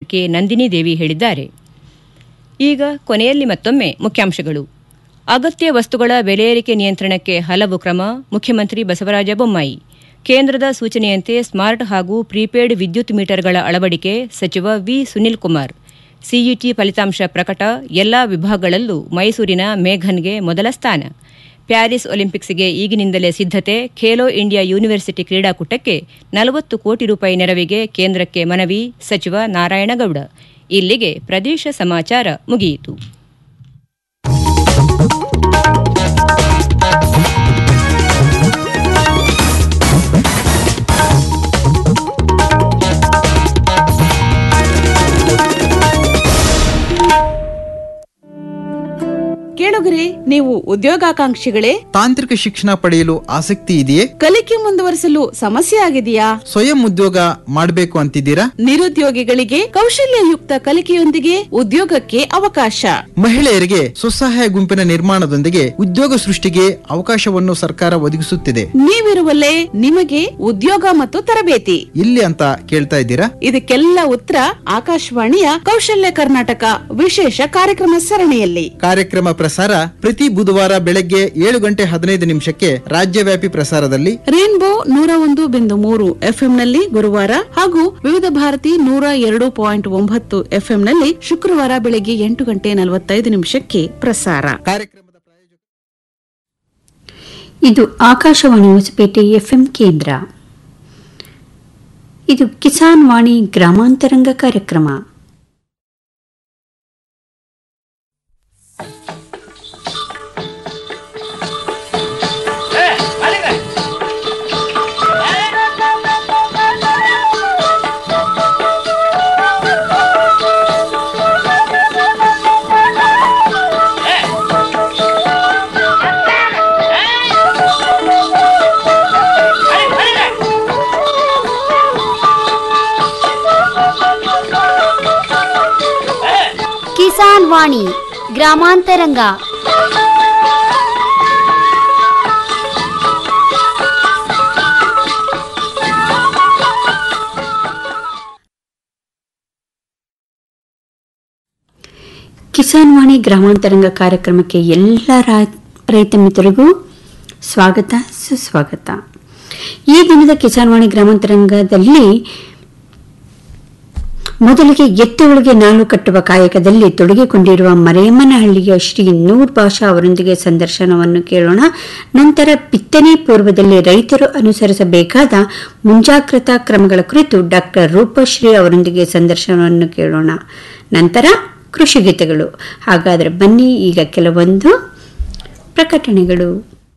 K Nandini ದೇವಿ ಹೇಳಿದ್ದಾರೆ ಈಗ ಕೊನೆಯಲ್ಲಿ ಮತ್ತೊಮ್ಮೆ ಮುಖ್ಯಾಂಶಗಳು ಅಗತ್ಯ ವಸ್ತುಗಳ ಬೆಲೆ ಏರಿಕೆ ನಿಯಂತ್ರಣಕ್ಕೆ ಹಲವು ಕ್ರಮ ಮುಖ್ಯಮಂತ್ರಿ ಬಸವರಾಜ ಬೊಮ್ಮಾಯಿ ಕೇಂದ್ರದ ಸೂಚನೆಯಂತೆ ಸ್ಮಾರ್ಟ್ ಹಾಗೂ ಪ್ರೀಪೇಡ್ ವಿದ್ಯುತ್ ಮೀಟರ್ಗಳ ಅಳವಡಿಕೆ ಸಚಿವ ವಿ ಸುನಿಲ್ ಕುಮಾರ್ ಸಿಇಟಿ ಫಲಿತಾಂಶ ಪ್ರಕಟ ಎಲ್ಲಾ ವಿಭಾಗಗಳಲ್ಲೂ ಮೈಸೂರಿನ ಮೇಘನ್ಗೆ ಮೊದಲ ಸ್ಥಾನ ಪ್ಯಾರಿಸ್ ಒಲಿಂಪಿಕ್ಸ್ಗೆ ಈಗಿನಿಂದಲೇ ಸಿದ್ದತೆ ಖೇಲೋ ಇಂಡಿಯಾ ಯೂನಿವರ್ಸಿಟಿ ಕ್ರೀಡಾಕೂಟಕ್ಕೆ ನಲವತ್ತು ಕೋಟಿ ರೂಪಾಯಿ ನೆರವಿಗೆ ಕೇಂದ್ರಕ್ಕೆ ಮನವಿ ಸಚಿವ ನಾರಾಯಣಗೌಡ ಇಲ್ಲಿಗೆ ಪ್ರದೇಶ ಸಮಾಚಾರ ಮುಗಿಯಿತು ಕೇಳುಗರೆ ನೀವು ಉದ್ಯೋಗಾಕಾಂಕ್ಷಿಗಳೇ ತಾಂತ್ರಿಕ ಶಿಕ್ಷಣ ಪಡೆಯಲು ಆಸಕ್ತಿ ಇದೆಯೇ ಕಲಿಕೆ ಮುಂದುವರಿಸಲು ಸಮಸ್ಯೆ ಆಗಿದೆಯಾ ಸ್ವಯಂ ಉದ್ಯೋಗ ಮಾಡಬೇಕು ಅಂತಿದ್ದೀರಾ ನಿರುದ್ಯೋಗಿಗಳಿಗೆ ಕೌಶಲ್ಯಯುಕ್ತ ಕಲಿಕೆಯೊಂದಿಗೆ ಉದ್ಯೋಗಕ್ಕೆ ಅವಕಾಶ ಮಹಿಳೆಯರಿಗೆ ಸ್ವಸಹಾಯ ಗುಂಪಿನ ನಿರ್ಮಾಣದೊಂದಿಗೆ ಉದ್ಯೋಗ ಸೃಷ್ಟಿಗೆ ಅವಕಾಶವನ್ನು ಸರ್ಕಾರ ಒದಗಿಸುತ್ತಿದೆ ನೀವಿರುವಲ್ಲೇ ನಿಮಗೆ ಉದ್ಯೋಗ ಮತ್ತು ತರಬೇತಿ ಇಲ್ಲಿ ಅಂತ ಕೇಳ್ತಾ ಇದ್ದೀರಾ ಇದಕ್ಕೆಲ್ಲ ಉತ್ತರ ಆಕಾಶವಾಣಿಯ ಕೌಶಲ್ಯ ಕರ್ನಾಟಕ ವಿಶೇಷ ಕಾರ್ಯಕ್ರಮ ಸರಣಿಯಲ್ಲಿ ಕಾರ್ಯಕ್ರಮ ಪ್ರಸಾರ ಪ್ರತಿ ಬುಧವಾರ ಬೆಳಗ್ಗೆ ಏಳು ಗಂಟೆ ಹದಿನೈದು ನಿಮಿಷಕ್ಕೆ ರಾಜ್ಯವ್ಯಾಪಿ ಪ್ರಸಾರದಲ್ಲಿ ರೇನ್ಬೋ ನೂರ ಒಂದು ಬಿಂದು ಮೂರು ಎಫ್ಎಂ ನಲ್ಲಿ ಗುರುವಾರ ಹಾಗೂ ವಿವಿಧ ಭಾರತಿ ನೂರ ಎರಡು ಪಾಯಿಂಟ್ ಒಂಬತ್ತು ಎಫ್ಎಂ ನಲ್ಲಿ ಶುಕ್ರವಾರ ಬೆಳಗ್ಗೆ ಎಂಟು ಗಂಟೆ ನಲವತ್ತೈದು ನಿಮಿಷಕ್ಕೆ ಪ್ರಸಾರ ಕಾರ್ಯಕ್ರಮದ ಪ್ರಾಯೋಜಕ ಇದು ಆಕಾಶವಾಣಿ ಹೊಸಪೇಟೆ ಎಫ್ಎಂ ಕೇಂದ್ರ ಇದು ಕಿಸಾನ್ ವಾಣಿ ಗ್ರಾಮಾಂತರಂಗ ಕಾರ್ಯಕ್ರಮ ಕಿಸಾನ್ ವಾಣಿ ಗ್ರಾಮಾಂತರಂಗ ಕಿಸಾನ್ ವಾಣಿ ಗ್ರಾಮಾಂತರಂಗ ಕಾರ್ಯಕ್ರಮಕ್ಕೆ ಎಲ್ಲ ರಾ- ರೈತ ಮಿತ್ರರಿಗೂ ಸ್ವಾಗತ ಸುಸ್ವಾಗತ ಈ ದಿನದ ಕಿಸಾನ್ ವಾಣಿ ಗ್ರಾಮಾಂತರಂಗದಲ್ಲಿ ಮೊದಲಿಗೆ ಎತ್ತುಗಳಿಗೆ ನಾಳು ಕಟ್ಟುವ ಕಾಯಕದಲ್ಲಿ ತೊಡಗಿಕೊಂಡಿರುವ ಮರೆಯಮ್ಮನಹಳ್ಳಿಯ ಶ್ರೀ ನೂರ್ ಬಾಷಾ ಅವರೊಂದಿಗೆ ಸಂದರ್ಶನವನ್ನು ಕೇಳೋಣ ನಂತರ ಬಿತ್ತನೆ ಪೂರ್ವದಲ್ಲಿ ರೈತರು ಅನುಸರಿಸಬೇಕಾದ ಮುಂಜಾಗ್ರತಾ ಕ್ರಮಗಳ ಕುರಿತು ಡಾಕ್ಟರ್ ರೂಪಶ್ರೀ ಅವರೊಂದಿಗೆ ಸಂದರ್ಶನವನ್ನು ಕೇಳೋಣ ನಂತರ ಕೃಷಿ ಗೀತೆಗಳು ಹಾಗಾದರೆ ಬನ್ನಿ ಈಗ ಕೆಲವೊಂದು ಪ್ರಕಟಣೆಗಳು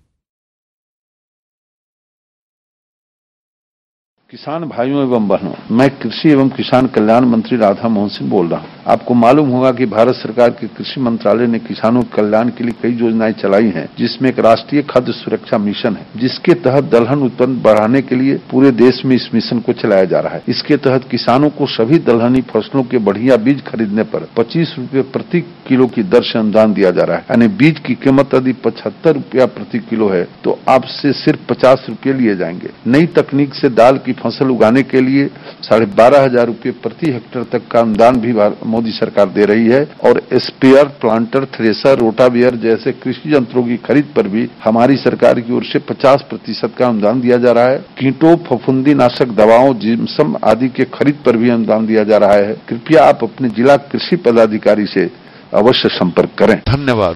किसान भाइयों एवं बहनों मैं कृषि एवं किसान कल्याण मंत्री राधा मोहन सिंह बोल रहा हूँ आपको मालूम होगा कि भारत सरकार के कृषि मंत्रालय ने किसानों के कल्याण के लिए कई योजनाएं चलाई हैं जिसमें एक राष्ट्रीय खाद्य सुरक्षा मिशन है जिसके तहत दलहन उत्पन्न बढ़ाने के लिए पूरे देश में इस मिशन को चलाया जा रहा है इसके तहत किसानों को सभी दलहनी फसलों के बढ़िया बीज खरीदने पर पच्चीस रूपए प्रति किलो की दर से अनुदान दिया जा रहा है यानी बीज की कीमत यदि पचहत्तर रूपया प्रति किलो है तो आपसे सिर्फ पचास रूपये लिए जाएंगे नई तकनीक से दाल की फसल उगाने के लिए साढ़े बारह हजार रूपये प्रति हेक्टेयर तक का अनुदान भी भार- मोदी सरकार दे रही है और स्पेयर प्लांटर थ्रेसर रोटावियर जैसे कृषि यंत्रों की खरीद पर भी हमारी सरकार की ओर से 50 प्रतिशत का अनुदान दिया जा रहा है कीटों फफूंदी नाशक दवाओं जिम्सम आदि के खरीद पर भी अनुदान दिया जा रहा है कृपया आप अपने जिला कृषि पदाधिकारी से अवश्य संपर्क करें धन्यवाद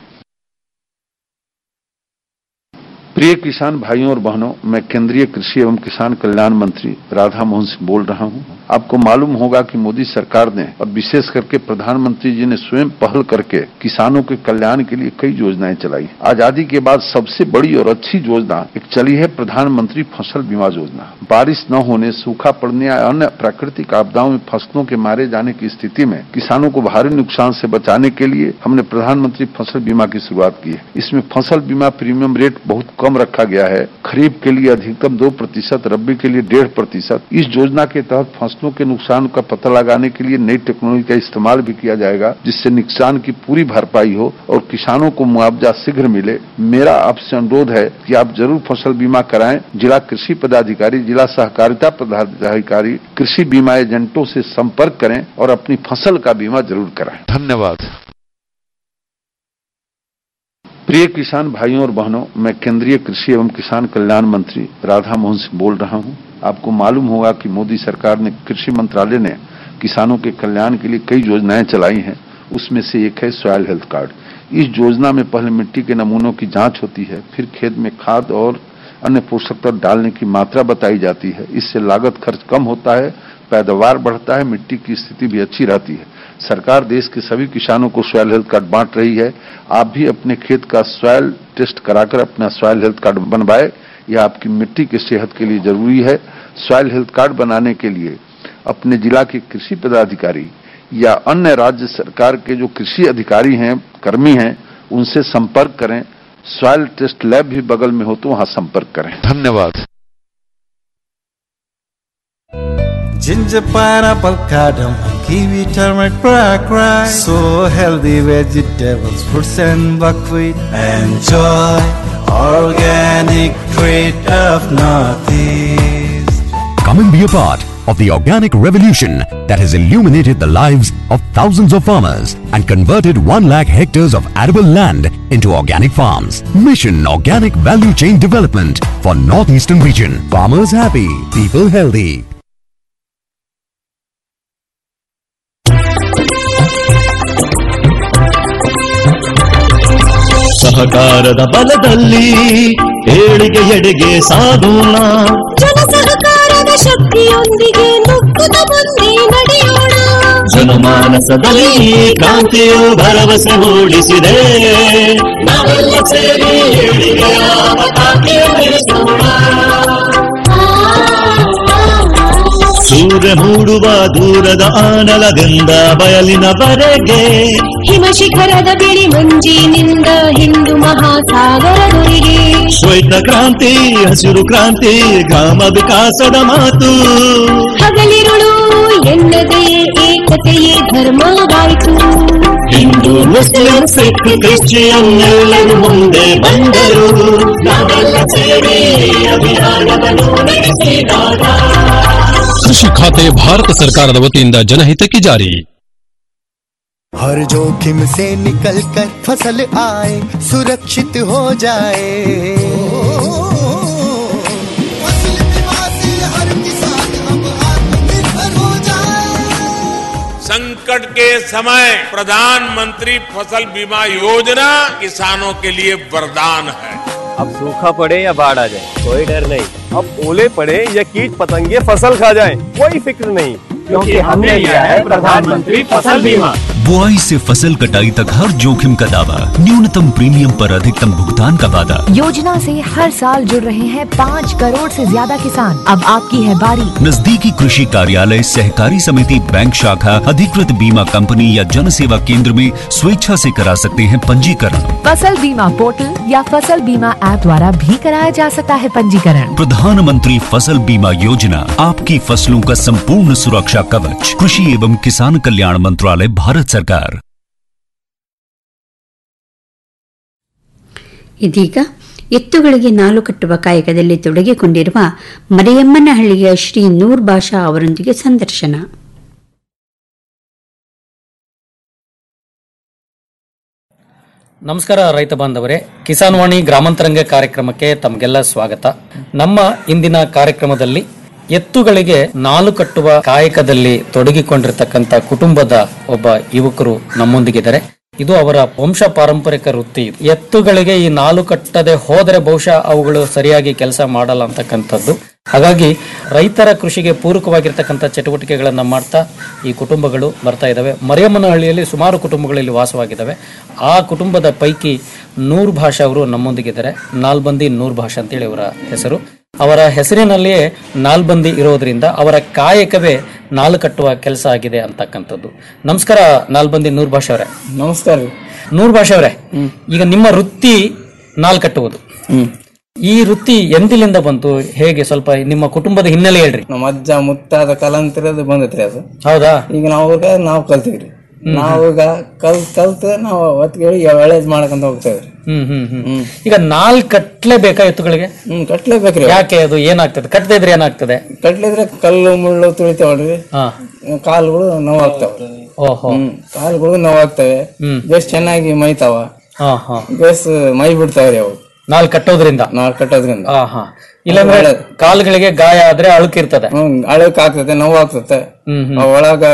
प्रिय किसान भाइयों और बहनों मैं केंद्रीय कृषि एवं किसान कल्याण मंत्री राधा मोहन सिंह बोल रहा हूं आपको मालूम होगा कि मोदी सरकार ने और विशेष करके प्रधानमंत्री जी ने स्वयं पहल करके किसानों के कल्याण के लिए कई योजनाएं चलाई आजादी के बाद सबसे बड़ी और अच्छी योजना एक चली है प्रधानमंत्री फसल बीमा योजना बारिश न होने सूखा पड़ने या अन्य प्राकृतिक आपदाओं में फसलों के मारे जाने की स्थिति में किसानों को भारी नुकसान से बचाने के लिए हमने प्रधानमंत्री फसल बीमा की शुरुआत की है इसमें फसल बीमा प्रीमियम रेट बहुत कम रखा गया है खरीफ के लिए अधिकतम दो प्रतिशत रबी के लिए डेढ़ प्रतिशत इस योजना के तहत फसलों फसलों के नुकसान का पता लगाने के लिए नई टेक्नोलॉजी का इस्तेमाल भी किया जाएगा जिससे नुकसान की पूरी भरपाई हो और किसानों को मुआवजा शीघ्र मिले मेरा आपसे अनुरोध है कि आप जरूर फसल बीमा कराएं जिला कृषि पदाधिकारी जिला सहकारिता पदाधिकारी कृषि बीमा एजेंटों से संपर्क करें और अपनी फसल का बीमा जरूर कराएं धन्यवाद प्रिय किसान भाइयों और बहनों मैं केंद्रीय कृषि एवं किसान कल्याण मंत्री राधा मोहन सिंह बोल रहा हूं आपको मालूम होगा कि मोदी सरकार ने कृषि मंत्रालय ने किसानों के कल्याण के लिए कई योजनाएं चलाई हैं उसमें से एक है सॉयल हेल्थ कार्ड इस योजना में पहले मिट्टी के नमूनों की जांच होती है फिर खेत में खाद और अन्य पोषक तत्व डालने की मात्रा बताई जाती है इससे लागत खर्च कम होता है पैदावार बढ़ता है मिट्टी की स्थिति भी अच्छी रहती है सरकार देश के सभी किसानों को सॉयल हेल्थ कार्ड बांट रही है आप भी अपने खेत का सॉयल टेस्ट कराकर अपना सॉयल हेल्थ कार्ड बनवाए यह आपकी मिट्टी की सेहत के लिए जरूरी है सॉयल हेल्थ कार्ड बनाने के लिए अपने जिला के कृषि पदाधिकारी या अन्य राज्य सरकार के जो कृषि अधिकारी हैं कर्मी हैं उनसे संपर्क करें सॉयल टेस्ट लैब भी बगल में हो तो वहां संपर्क करें धन्यवाद Ginger, pineapple, cardamom, kiwi, turmeric, black rice. So healthy vegetables, fruits and buckwheat. Enjoy organic treat of Northeast. Come and be a part of the organic revolution that has illuminated the lives of thousands of farmers and converted 1 lakh hectares of arable land into organic farms. Mission Organic Value Chain Development for Northeastern Region. Farmers happy, people healthy. ಸಹಕಾರದ ಬಲದಲ್ಲಿ ಏಳಿಗೆ ಎಡೆಗೆ ಸಾಗೋಣ ಜನ ಸಹಕಾರದ ಶಕ್ತಿಯೊಂದಿಗೆ ನುಗ್ಗುತ್ತ ಮುಂದೆ ನಡೆಯೋಣ ಜನಮಾನಸದಲ್ಲಿ ಕ್ರಾಂತಿಯು ಭರವಸೆ ಮೂಡಿಸಿದೆ ನಾವೆಲ್ಲ ಸೇರಿ ಏಳಿಗೆಯ ಪತಾಕೆ ಬೆಳೆಸೋಣ ಸೂರ್ಯ ಮೂಡುವ ದೂರದ ಆನಲದಿಂದ ಬಯಲಿನವರೆಗೆ ಹಿಮ ಶಿಖರದ ಬಿಳಿ ಮಂಜಿನಿಂದ ಹಿಂದೂ ಮಹಾಸಾಗರದೊರೆಗೆ ಶ್ವೇತ ಕ್ರಾಂತಿ ಹಸಿರು ಕ್ರಾಂತಿ ಗ್ರಾಮ ವಿಕಾಸದ ಮಾತು ಹಗಲಿರುಳು ಎನ್ನದೆಯೇ ಏಕತೆಯೇ ಧರ್ಮವಾಯಿತು ಹಿಂದೂ ಮುಸ್ಲಿಂ ಸಿಖ್ ಕ್ರಿಶ್ಚಿಯನ್ ಎಲ್ಲರೂ ಮುಂದೆ ಬಂದರು ನಾವೆಲ್ಲ ಸೇರಿ ಅಭಿಯಾನವನ್ನು ನಡೆಸಿದಾಗ ಕೃಷಿ ಖಾತೆ ಭಾರತ ಸರ್ಕಾರದ ವತಿಯಿಂದ ಜನಹಿತಕ್ಕೆ ಜಾರಿ हर जोखिम से निकल कर फसल आए सुरक्षित हो जाए फसल बीमा से हर किसान अब आत्मनिर्भर हो जाए संकट के समय प्रधानमंत्री फसल बीमा योजना किसानों के लिए वरदान है अब सूखा पड़े या बाढ़ आ जाए कोई डर नहीं अब ओले पड़े या कीट पतंगे फसल खा जाए कोई फिक्र नहीं क्योंकि हमने लिया है प्रधानमंत्री फसल बीमा बुआई से फसल कटाई तक हर जोखिम का दावा न्यूनतम प्रीमियम पर अधिकतम भुगतान का वादा योजना से हर साल जुड़ रहे हैं पाँच करोड़ से ज्यादा किसान अब आपकी है बारी नजदीकी कृषि कार्यालय सहकारी समिति बैंक शाखा अधिकृत बीमा कंपनी या जन सेवा केंद्र में स्वेच्छा से करा सकते हैं पंजीकरण फसल बीमा पोर्टल या फसल बीमा ऐप द्वारा भी कराया जा सकता है पंजीकरण प्रधानमंत्री फसल बीमा योजना आपकी फसलों का संपूर्ण सुरक्षा कवच कृषि एवं किसान कल्याण मंत्रालय भारत सरकार ಇದೀಗ ಎತ್ತುಗಳಿಗೆ ನಾಲು ಕಟ್ಟುವ ಕಾಯಕದಲ್ಲಿ ತೊಡಗಿಕೊಂಡಿರುವ ಮರಿಯಮ್ಮನಹಳ್ಳಿಯ ಶ್ರೀ ನೂರ್ ಬಾಷಾ ಅವರೊಂದಿಗೆ ಸಂದರ್ಶನ ನಮಸ್ಕಾರ ರೈತ ಬಾಂಧವರೇ ಕಿಸಾನ್ ವಾಣಿ ಗ್ರಾಮಾಂತರಂಗ ಕಾರ್ಯಕ್ರಮಕ್ಕೆ ತಮಗೆಲ್ಲ ಸ್ವಾಗತ ನಮ್ಮ ಇಂದಿನ ಕಾರ್ಯಕ್ರಮದಲ್ಲಿ ಎತ್ತುಗಳಿಗೆ ನಾಲು ಕಟ್ಟುವ ಕಾಯಕದಲ್ಲಿ ತೊಡಗಿಕೊಂಡಿರ್ತಕ್ಕಂಥ ಕುಟುಂಬದ ಒಬ್ಬ ಯುವಕರು ನಮ್ಮೊಂದಿಗಿದ್ದಾರೆ ಇದು ಅವರ ವಂಶ ಪಾರಂಪರಿಕ ವೃತ್ತಿ ಎತ್ತುಗಳಿಗೆ ಈ ನಾಲು ಕಟ್ಟದೆ ಹೋದರೆ ಬಹುಶಃ ಅವುಗಳು ಸರಿಯಾಗಿ ಕೆಲಸ ಮಾಡಲ್ಲ ಅಂತಕ್ಕಂಥದ್ದು ಹಾಗಾಗಿ ರೈತರ ಕೃಷಿಗೆ ಪೂರಕವಾಗಿರ್ತಕ್ಕಂಥ ಚಟುವಟಿಕೆಗಳನ್ನ ಮಾಡ್ತಾ ಈ ಕುಟುಂಬಗಳು ಬರ್ತಾ ಇದ್ದಾವೆ ಮರಿಯಮ್ಮನಹಳ್ಳಿಯಲ್ಲಿ ಸುಮಾರು ಕುಟುಂಬಗಳಲ್ಲಿ ವಾಸವಾಗಿದ್ದಾವೆ ಆ ಕುಟುಂಬದ ಪೈಕಿ ನೂರ್ ಭಾಷಾ ಅವರು ನಮ್ಮೊಂದಿಗಿದ್ದಾರೆ ನಾಲ್ಬಂದಿ ನೂರ್ ಭಾಷಾ ಅಂತೇಳಿ ಅವರ ಹೆಸರು ಅವರ ಹೆಸರಿನಲ್ಲಿಯೇ ನಾಲ್ಬಂದಿ ಇರೋದ್ರಿಂದ ಅವರ ಕಾಯಕವೇ ನಾಲು ಕಟ್ಟುವ ಕೆಲಸ ಆಗಿದೆ ಅಂತಕ್ಕಂಥದ್ದು ನಮಸ್ಕಾರ ನಾಲ್ಬಂದಿ ನೂರ್ ಭಾಷಾ ಅವರೇ ನಮಸ್ಕಾರ ನೂರ್ ಭಾಷಾ ಅವರೇ ಈಗ ನಿಮ್ಮ ವೃತ್ತಿ ನಾಲ್ ಕಟ್ಟುವುದು ಈ ವೃತ್ತಿ ಎಂದಿಲಿಂದ ಬಂತು ಹೇಗೆ ಸ್ವಲ್ಪ ನಿಮ್ಮ ಕುಟುಂಬದ ಹಿನ್ನೆಲೆ ಹೇಳ್ರಿ ನಮ್ಮ ಅಜ್ಜ ಮುತ್ತಾದ ಕಲಂತಿರೋದು ಬಂದೈತ್ರಿ ಅದು ಹೌದಾ ಈಗ ನಾವು ನಾವು ಕಲ್ತೀವ್ರಿ ನಾವೀಗ ಕಲ್ ಕಲ್ತ್ ನಾವು ಹೊತ್ತಿಗೆ ಒಳ್ಳೇದ್ ಮಾಡ್ಕೊಂತ ಹೋಗ್ತೇವ್ರಿ ಹ್ಮ್ ಹ್ಮ್ ಹ್ಮ್ ಈಗ ನಾಲ್ ಕಟ್ಲೇಬೇಕಾ ಎತ್ತುಗಳಿಗೆ ಹ್ಮ್ ಕಟ್ಲೇಬೇಕ್ರಿ ಯಾಕೆ ಅದು ಏನಾಗ್ತದೆ ಕಟ್ಟದೇ ಇದ್ರೆ ಏನಾಗ್ತದೆ ಕಟ್ಲಿದ್ರೆ ಕಲ್ಲು ಮುಳ್ಳು ತುಳಿತಾವಲ್ರಿ ಹಾ ಕಾಲುಗಳು ನೋವಾಗ್ತಾವ ಓಹೋ ಹ್ಮ್ ಕಾಲುಗಳು ನೋವಾಗ್ತವೆ ಹ್ಮ್ ಬೇಸ್ ಚೆನ್ನಾಗಿ ಮೈತಾವ ಹಾ ಹಾ ಬೇಸ್ ಮೈ ಬಿಡ್ತಾವ್ರಿ ಅವು ನಾಲ್ ಕಟ್ಟೋದ್ರಿಂದ ನಾಲ್ ಕಟ್ಟೋದ್ರಿಂದ ಹಾ ಹಾ ಇಲ್ಲಾಂದ್ರೆ ಕಾಲುಗಳಿಗೆ ಗಾಯ ಆದ್ರೆ ಅಳುಕಿರ್ತದೆ ಹ್ಮ್ ಅಳಕ್ ಆಗ್ತದೆ ನೋವಾಗ್ತದೆ ಹ್ಮ್ ಹ್ಮ್ ಅವ್ ಒಳಗ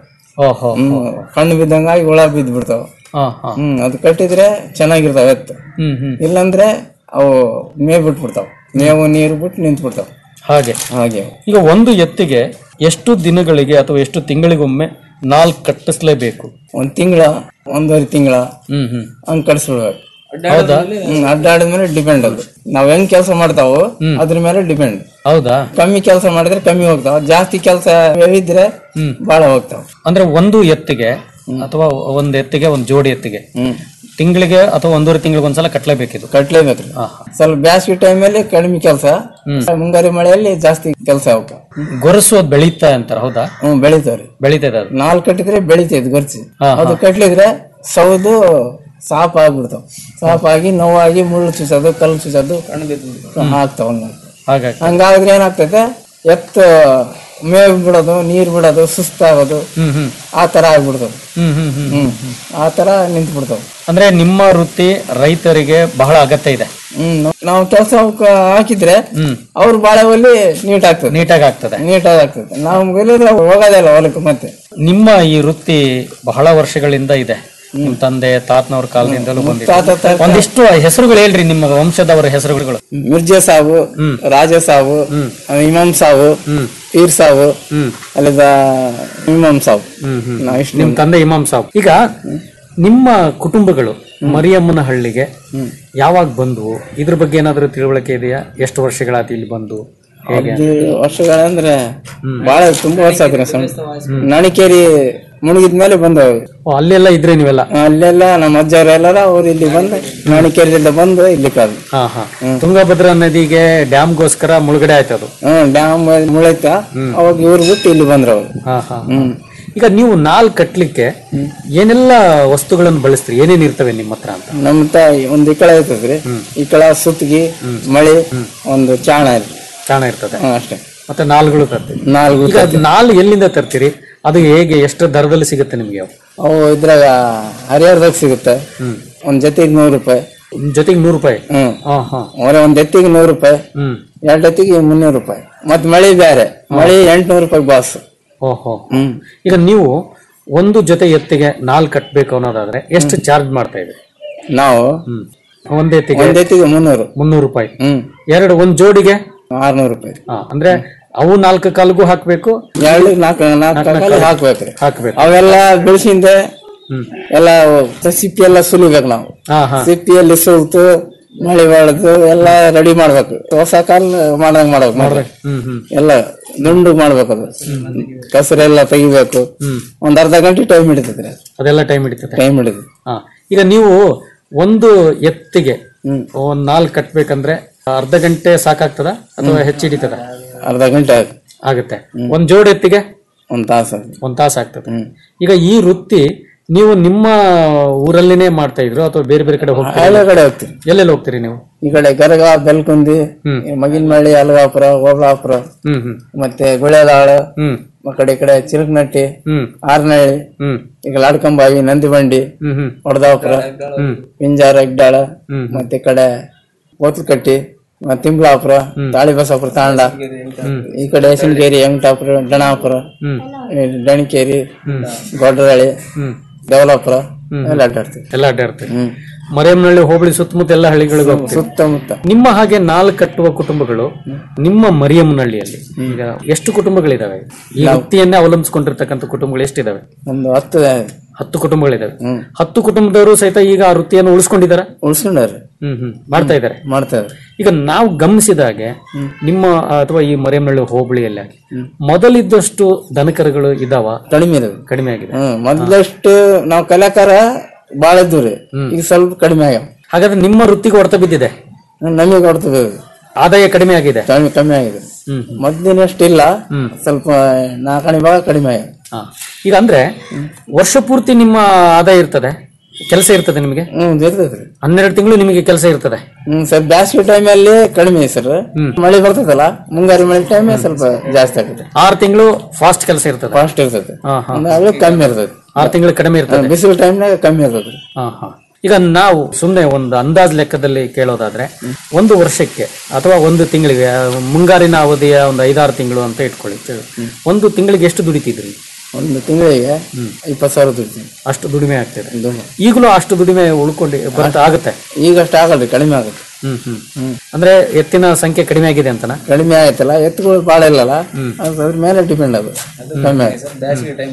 ಓಹೋ ಹ್ಮ್, ಕಣ್ಣು ಬಿದ್ದಂಗಾಗಿ ಹುಳ ಬಿದ್ದು ಬಿಡ್ತಾವ ಹಾ ಹಾ ಹ್ಮ್ ಅದು ಕಟ್ಟಿದ್ರೆ ಚೆನ್ನಾಗಿರ್ತಾವ ಎತ್ತು ಹ್ಮ್ ಹ್ಮ್ ಇಲ್ಲಂದ್ರೆ ಅವು ಮೇವ್ ಬಿಟ್ಬಿಡ್ತಾವ ಮೇವು ನೀರು ಬಿಟ್ಟು ನಿಂತು ಬಿಡ್ತಾವ ಹಾಗೆ ಹಾಗೆ ಈಗ ಒಂದು ಎತ್ತಿಗೆ ಎಷ್ಟು ದಿನಗಳಿಗೆ ಅಥವಾ ಎಷ್ಟು ತಿಂಗಳಿಗೊಮ್ಮೆ ನಾಲ್ಕು ಕಟ್ಟಿಸ್ಲೇಬೇಕು ಒಂದ್ ತಿಂಗಳ ಒಂದೂವರೆ ತಿಂಗಳ ಹ್ಮ್ ಹ್ಮ್ ಹಂಗ್ ಕಟ್ಸ್ಬಿಡ್ಬೇಕು ಹೌದಾ ಹ್ಮ್ ಅಡ್ಡಾಡಿದ್ಮೇಲೆ ಡಿಪೆಂಡ್ ಅದು ನಾವ್ ಹೆಂಗ್ ಕೆಲಸ ಮಾಡ್ತಾವು ಅದ್ರ ಮೇಲೆ ಡಿಪೆಂಡ್ ಹೌದಾ ಕಮ್ಮಿ ಕೆಲಸ ಮಾಡಿದ್ರೆ ಕಮ್ಮಿ ಹೋಗ್ತಾವ ಜಾಸ್ತಿ ಕೆಲಸ ಇದ್ರೆ ಬಹಳ ಹೋಗ್ತಾವ ಅಂದ್ರೆ ಒಂದು ಎತ್ತಿಗೆ ಅಥವಾ ಒಂದ್ ಎತ್ತಿಗೆ ಒಂದ್ ಜೋಡಿ ಎತ್ತಿಗೆ ಹ್ಮ್ ತಿಂಗಳಿಗೆ ಅಥವಾ ಒಂದೂವರೆ ತಿಂಗಳಿಗೆ ಒಂದ್ಸಲ ಕಟ್ಲೇಬೇಕಿದು ಕಟ್ಲೇಬೇಕ್ರಿ ಸ್ವಲ್ಪ ಬ್ಯಾಸ್ಗಿ ಟೈಮಲ್ಲಿ ಕಡಿಮೆ ಕೆಲಸ ಮುಂಗಾರಿ ಮಳೆಯಲ್ಲಿ ಜಾಸ್ತಿ ಕೆಲಸ ಅವಕ್ಕ ಗೊರಸೋದ್ ಬೆಳೀತಾ ಅಂತಾರ ಹೌದಾ ಹ್ಮ್ ಬೆಳಿತಾವ್ರಿ ಬೆಳೀತದ ಅದು ನಾಲ್ ಕಟ್ಟಿದ್ರೆ ಬೆಳಿತೈತಿ ಗೊರ್ಚಿ ಹಾ, ಅದು ಕಟ್ಲಿದ್ರೆ ಸೌದು ಸಾಪ್ ಆಗ್ಬಿಡ್ತಾವ ಸಾಪ್ ಆಗಿ ನೋವಾಗಿ ಮುಳ್ಳು ಚುಚ್ಚೋದು ಕಲ್ಲು ಚುಚ್ಚೋದು ಆಗ್ತಾವ ಹಾಗಾಗಿ ಹಂಗಾದ್ರೆ ಏನಾಗ್ತೈತೆ ಎತ್ತು ಮೇವು ಬಿಡೋದು ನೀರ್ ಬಿಡೋದು ಸುಸ್ತಾಗೋದು ಹ್ಮ್ ಹ್ಮ್ ಆ ತರ ಆಗ್ಬಿಡ್ತದೆ ಹ್ಮ್ ಹ್ಮ್ ಹ್ಮ್ ಹ್ಮ್ ಆ ತರ ನಿಂತು ಬಿಡ್ತಾವ ಅಂದ್ರೆ ನಿಮ್ಮ ವೃತ್ತಿ ರೈತರಿಗೆ ಬಹಳ ಅಗತ್ಯ ಇದೆ ಹ್ಮ್ ನಾವು ಕೆಲಸ ಹಾಕಿದ್ರೆ ಹ್ಮ್ ಅವ್ರ ಬಾಳೆ ಒಲ್ಲಿ ನೀಟ್ ಆಗ್ತದೆ ನೀಟಾಗಿ ಆಗ್ತದೆ ನೀಟಾಗಿ ಆಗ್ತದೆ ನಾವು ಬೆಳೆದ್ರೆ ಹೋಗೋದೇ ಇಲ್ಲ ಹೊಲಕ್ಕೆ ಮತ್ತೆ ನಿಮ್ಮ ಈ ವೃತ್ತಿ ಬಹಳ ವರ್ಷಗಳಿಂದ ಇದೆ ನಿಮ್ ತಂದೆ ತಾತನವ್ರ ಕಾಲದಿಂದಲೂ ಬಂದಿದೆ ತಾತ, ತಾತ. ಒಂದಿಷ್ಟು ಹೆಸರುಗಳು ಹೇಳ್ರಿ ನಿಮ್ಮ ವಂಶದವರ ಹೆಸರುಗಳು ಮಿರ್ಜಾ ಸಾವು ರಾಜ ಸಾವು ಇಮಾಮ್ ಸಾವು ಪೀರ್ ಸಾವು ಅಲ್ಲಿದ ಇಮಾಮ್ ಸಾವು ನಾವ್ ಇಷ್ಟು ನಿಮ್ ತಂದೆ ಇಮಾಮ್ ಸಾಬ್ ಈಗ ನಿಮ್ಮ ಕುಟುಂಬಗಳು ಮರಿಯಮ್ಮನ ಹಳ್ಳಿಗೆ ಯಾವಾಗ ಬಂದ್ವು ಇದ್ರ ಬಗ್ಗೆ ಏನಾದ್ರೂ ತಿಳುವಳಿಕೆ ಇದೆಯಾ ಎಷ್ಟು ವರ್ಷಗಳಾಯ್ತು ಇಲ್ಲಿ ಬಂದು ಹೇಗೆ ಅದು ವರ್ಷಗಳಂದ್ರೆ ಬಹಳ ತುಂಬಾ ವರ್ಷ ಆದ್ರೆ ನಣಿಕೇರಿ ಮುಳುಗಿದ್ಮೇಲೆ ಬಂದವು ಓ, ಅಲ್ಲೆಲ್ಲ ಇದ್ರೆ ನೀವೆಲ್ಲ ಅಲ್ಲೆಲ್ಲ ನಮ್ಮ ಅಜ್ಜವರೆಲ್ಲರ ಅವ್ರು ಇಲ್ಲಿ ಬಂದು ನಣಿಕೇರಿಯಿಂದ ಬಂದು ಇಲ್ಲಿ ಕಾದು ಹಾ ಹಾ ತುಂಗಭದ್ರಾ ನದಿಗೆ ಡ್ಯಾಮ್ಗೋಸ್ಕರ ಮುಳುಗಡೆ ಆಯ್ತು ಅದು ಹ್ಮ್ ಡ್ಯಾಮ್ ಮುಳೈತ ಅವಾಗ ಇವ್ರು ಬಿಟ್ಟು ಇಲ್ಲಿ ಬಂದ್ರು ಅವ್ರು ಹಾ ಹಾ ಈಗ ನೀವು ನಾಲ್ ಕಟ್ಲಿಕ್ಕೆ ಏನೆಲ್ಲ ವಸ್ತುಗಳನ್ನು ಬಳಸ್ತೀರಿ ಏನೇನ್ ಇರ್ತವೆ ನಿಮ್ಮ ಹತ್ರ ಅಂತ ನಮ್ಮ ತ ಒಂದ್ ಇಕಳ ಇರ್ತದ್ರಿ ಇಕಳ ಸುತ್ತಿಗೆ ಮಳೆ ಒಂದು ಚಾಣ ಇರ್ತದೆ ಚಾಣ ಇರ್ತದೆ ಹ್ಮ್, ಅಷ್ಟೇ ಮತ್ತೆ ನಾಲ್ಗಳು ತರ್ತೀರಿ ನಾಲ್ಕು ಈಗ ಅದ್ ನಾಲ್ ಎಲ್ಲಿಂದ ತರ್ತೀರಿ ಅದು ಹೇಗೆ ಎಷ್ಟು ದರದಲ್ಲಿ ಸಿಗುತ್ತೆ ನಿಮ್ಗೆ ಅವು ಅವು ಇದ್ರಾಗ ಹರಿಹರದಾಗ ಸಿಗುತ್ತೆ ಒಂದ್ ಜೊತೆಗೆ ನೂರು ರೂಪಾಯಿ ಜೊತೆಗೆ ನೂರು ರೂಪಾಯಿ ಹ್ಮ್ ಹಾ ಹಾ ಅವ್ರೆ ಒಂದ್ ಎತ್ತಿಗೆ ನೂರು ರೂಪಾಯಿ ಹ್ಮ್ ಎರಡ್ ಎತ್ತಿಗೆ ಮುನ್ನೂರು ರೂಪಾಯಿ ಮತ್ ಮಳೆ ಬೇರೆ ಮಳೆ ಎಂಟ್ನೂರು ರೂಪಾಯಿ ಬಾಸ್ ಓಹೋ ಈಗ ನೀವು ಒಂದು ಜೊತೆ ಎತ್ತಿಗೆ ನಾಲ್ ಕಟ್ಬೇಕು ಅನ್ನೋದಾದ್ರೆ ಎಷ್ಟು ಚಾರ್ಜ್ ಮಾಡ್ತಾ ಇದ್ರಿ ನಾವು ಹ್ಮ್ ಒಂದ್ ಎತ್ತಿಗೆ ಒಂದ್ ಎತ್ತಿಗೆ ಮುನ್ನೂರು ಮುನ್ನೂರು ರೂಪಾಯಿ ಹ್ಮ್ ಎರಡು ಒಂದ್ ಜೋಡಿಗೆ ಆರ್ನೂರು ರೂಪಾಯಿ ಹಾ, ಅಂದ್ರೆ ಅವು ನಾಲ್ಕು ಕಾಲ್ಗೂ ಹಾಕ್ಬೇಕು ಎರಡು ನಾಲ್ಕು ನಾಲ್ಕು ಕಾಲ ಹಾಕ್ಬೇಕ್ರಿ ಹಾಕ್ಬೇಕು ಅವೆಲ್ಲ ಬೆಳೆಸಿಂದ ಎಲ್ಲ ಸಿಪ್ಪಿ ಎಲ್ಲ ಸುಲಿಬೇಕು ನಾವು ಹಾ ಹಾ ಸಿಪ್ಪಿಯಲ್ಲಿ ಸುಲ್ತು ಮಳೆ ಬೆಳೆದು ಎಲ್ಲ ರೆಡಿ ಮಾಡ್ಬೇಕು ಹೊಸ ಕಾಲ್ ಮಾಡ್ದಂಗ್ ಮಾಡ್ಬೇಕು ಮಾತ್ರ. ಹ್ಮ್ ಹ್ಮ್ ಎಲ್ಲ ದುಂಡು ಮಾಡ್ಬೇಕು ಅದು ಕಸರೆಲ್ಲ ತೆಗಿಬೇಕು ಒಂದ್ ಅರ್ಧ ಗಂಟೆ ಟೈಮ್ ಹಿಡಿತೈತ್ರಿ ಅದೆಲ್ಲ ಟೈಮ್ ಹಿಡಿತದೆ ಟೈಮ್ ಹಿಡಿತೈತಿ ಹಾ ಈಗ ನೀವು ಒಂದು ಎತ್ತಿಗೆ ಒಂದ್ ನಾಲ್ ಕಟ್ಬೇಕಂದ್ರೆ ಅರ್ಧ ಗಂಟೆ ಸಾಕಾಗ್ತದ ಅಥವಾ ಹೆಚ್ಚು ಹಿಡಿತದ ಅರ್ಧ ಗಂಟೆ ಆಗುತ್ತೆ. ಆಗುತ್ತೆ ಒಂದ್ ಜೋಡ್ ಎತ್ತಿಗೆ ಒಂದ್ ತಾಸು ಒಂದ್ ತಾಸ ಆಗ್ತದೆ ಈಗ ಈ ವೃತ್ತಿ ನೀವು ನಿಮ್ಮ ಊರಲ್ಲಿನೇ ಮಾಡ್ತಾ ಇದ್ರು ಅಥವಾ ಬೇರೆ ಬೇರೆ ಕಡೆ ಹೋಗ್ತೀರಾ ಎಲ್ಲ ಕಡೆ ಹೋಗ್ತೀವಿ ಎಲ್ಲೆಲ್ಲಿ ಹೋಗ್ತೀರಿ ನೀವು ಈ ಕಡೆ ಗರಗ ಬೆಲ್ಕುಂದಿ ಮಗಿನಮಳ್ಳಿ ಅಲ್ಗಾಪುರ ಓಬಳಾಪುರ ಹ್ಮ್ ಹ್ಮ್ ಮತ್ತೆ ಗುಳೆದಾಳ ಹ್ಮ್ ಆ ಕಡೆ ಈ ಕಡೆ ಚಿರಕನಟ್ಟಿ ಹ್ಮ್ ಆರ್ನಹಳ್ಳಿ ಹ್ಮ್ ಈಗ ಲಾಡ್ಕಂಬಾವಿ ನಂದಿಬಂಡಿ ಹ್ಮ್ ಹ್ಮ್ ಹೊಡೆದಾಪುರ ಹ್ಮ್ ಪಿಂಜಾರ ಇಗ್ಡಾಳ ಹ್ಮ್. ಮತ್ತೆ ಈ ಕಡೆ ಬೋತ್ಲಕಟ್ಟಿ ಮತ್ತೆ ತಿಂಬ್ಲಾಪುರ ತಾಳಿಬಸಾಪುರ ತಾಂಡ ಈ ಕಡೆ ಶೃಂಗೇರಿ ಯಮಟಾಪುರ ಡಣಾಪುರ ಹ್ಮ್ ಈ ದಣಿಕೇರಿ ಗೊಡ್ರಹಳ್ಳಿ ಹ್ಮ್ ದೇವಲಾಪುರ ಎಲ್ಲ ಅಡ್ಡಾಡ್ತೀವಿ ಎಲ್ಲ ಅಡ್ಡಾಡ್ತೀರಿ ಮರೇಮನಹಳ್ಳಿ ಹೋಬಳಿ ಸುತ್ತಮುತ್ತ ಎಲ್ಲ ಹಳ್ಳಿಗಳಿಗೆ ಹೋಗ್ತೀರಿ ಸುತ್ತಮುತ್ತ ನಿಮ್ಮ ಹಾಗೆ ನಾಲ್ಕು ಕಟ್ಟುವ ಕುಟುಂಬಗಳು ನಿಮ್ಮ ಮರಿಯಮ್ಮನಹಳ್ಳಿಯಲ್ಲಿ ಈಗ ಎಷ್ಟು ಕುಟುಂಬಗಳಿದಾವೆ ಈ ವೃತ್ತಿಯನ್ನೇ ಅವಲಂಬಿಸಿಕೊಂಡಿರ್ತಕ್ಕಂಥ ಕುಟುಂಬಗಳು ಎಷ್ಟಿದಾವೆ ಒಂದು ಹತ್ತು ಹತ್ತು ಕುಟುಂಬಗಳಿದಾವೆ ಹತ್ತು ಕುಟುಂಬದವರು ಸಹಿತ ಈಗ ಆ ವೃತ್ತಿಯನ್ನು ಉಳಿಸ್ಕೊಂಡಿದ್ದಾರೆ ಉಳಿಸ್ಕೊಂಡಾರೆ ಹ್ಮ್ ಹ್ಮ್ ಮಾಡ್ತಾ ಇದ್ದಾರೆ ಮಾಡ್ತಾ ಇದ್ದಾರೆ ಈಗ ನಾವು ಗಮನಿಸಿದಾಗೆ ನಿಮ್ಮ ಅಥವಾ ಈ ಮರಿಯಮ್ಮನಹಳ್ಳಿ ಹೋಬಳಿಯಲ್ಲಿ ಆಗಿ ಮೊದಲಿದ್ದಷ್ಟು ದನಕರುಗಳು ಇದಾವ ಕಡಿಮೆ ಇರೋದು ಕಡಿಮೆ ಆಗಿದೆ ಹ್ಮ್ ಮೊದ್ಲಷ್ಟು ನಾವು ಕಲಾಕಾರ ಬಾಳ ಇದ್ವು ರೀ ಈಗ ಸ್ವಲ್ಪ ಕಡಿಮೆ ಆಗ್ಯಾವ ಹಾಗಾದ್ರೆ ನಿಮ್ಮ ವೃತ್ತಿಗೆ ಹೊಡೆತ ಬಿದ್ದಿದೆ ನಮಗೆ ಕೊಡ್ತದೆ ಅದು. ಆದಾಯ ಕಡಿಮೆ ಆಗಿದೆ ಕಮ್ಮಿ ಕಮ್ಮಿ ಆಗಿದೆ ಮೊದಲಿನಷ್ಟು ಇಲ್ಲ ಸ್ವಲ್ಪ ನಾಲ್ಕನೇ ಭಾಗ ಕಡಿಮೆ ಆಗಿದೆ ಹಾ. ಈಗ ಅಂದ್ರೆ ವರ್ಷ ಪೂರ್ತಿ ನಿಮ್ಮ ಆದಾಯ ಇರ್ತದೆ ಕೆಲಸ ಇರ್ತದೆ ನಿಮಗೆ ಹ್ಮ್ ಇರ್ತೈತ್ರಿ ಹನ್ನೆರಡು ತಿಂಗಳು ನಿಮಗೆ ಕೆಲಸ ಇರ್ತದೆ ಹ್ಮ್ ಸರ್ ಬ್ಯಾಸಿಗೆ ಟೈಮ್ ಅಲ್ಲಿ ಕಡಿಮೆ ಸರ್ ಮಳೆ ಬರ್ತದಲ್ಲ ಮುಂಗಾರು ಮಳೆ ಟೈಮ್ ಸ್ವಲ್ಪ ಜಾಸ್ತಿ ಆಗುತ್ತೆ ಆರು ತಿಂಗಳು ಫಾಸ್ಟ್ ಕೆಲಸ ಇರ್ತದೆ ಫಾಸ್ಟ್ ಇರ್ತದೆ ಹಾ, ಹಾ. ಅದು ಕಮ್ಮಿ ಇರ್ತದೆ ಆರು ತಿಂಗಳು ಕಡಿಮೆ ಇರ್ತದೆ ಬಿಸಿಲು ಟೈಮ್ನಾಗ ಕಮ್ಮಿ ಇರ್ತದೆ ಹಾ, ಹಾ. ಈಗ ನಾವು ಸುಮ್ಮನೆ ಒಂದು ಅಂದಾಜ್ ಲೆಕ್ಕದಲ್ಲಿ ಕೇಳೋದಾದ್ರೆ ಒಂದು ವರ್ಷಕ್ಕೆ ಅಥವಾ ಒಂದು ತಿಂಗಳಿಗೆ ಆ, ಮುಂಗಾರಿನ ಅವಧಿಯ ಒಂದು ಐದಾರು ತಿಂಗಳು ಅಂತ ಇಟ್ಕೊಳ್ಳಿ ಒಂದು ತಿಂಗಳಿಗೆ ಎಷ್ಟು ದುಡಿತಿದ್ರಿ ಒಂದು ತಿಂಗಳಿಗೆ ಇಪ್ಪತ್ತು ಸಾವಿರ ದುಡ್ತೀನಿ ಅಷ್ಟು ದುಡಿಮೆ ಆಗ್ತಿದೆ ಈಗಲೂ ಅಷ್ಟು ದುಡಿಮೆ ಉಳ್ಕೊಂಡು ಬರ್ತಾ ಆಗುತ್ತೆ ಈಗ ಅಷ್ಟು ಆಗಲ್ರಿ ಕಡಿಮೆ ಆಗುತ್ತೆ ಹ್ಮ್ ಹ್ಮ್ ಅಂದ್ರೆ ಎತ್ತಿನ ಸಂಖ್ಯೆ ಕಡಿಮೆ ಆಗಿದೆ ಅಂತನ ಕಡಿಮೆ ಆಯ್ತಲ್ಲ ಎತ್ತುಗಳು ಬಾಳ ಇಲ್ಲಲ್ಲ ಅದು ಅದ್ರ ಮೇಲೆ ಡಿಪೆಂಡ್ ಅದು ಕಮ್ಮಿ ಆಗುತ್ತೆ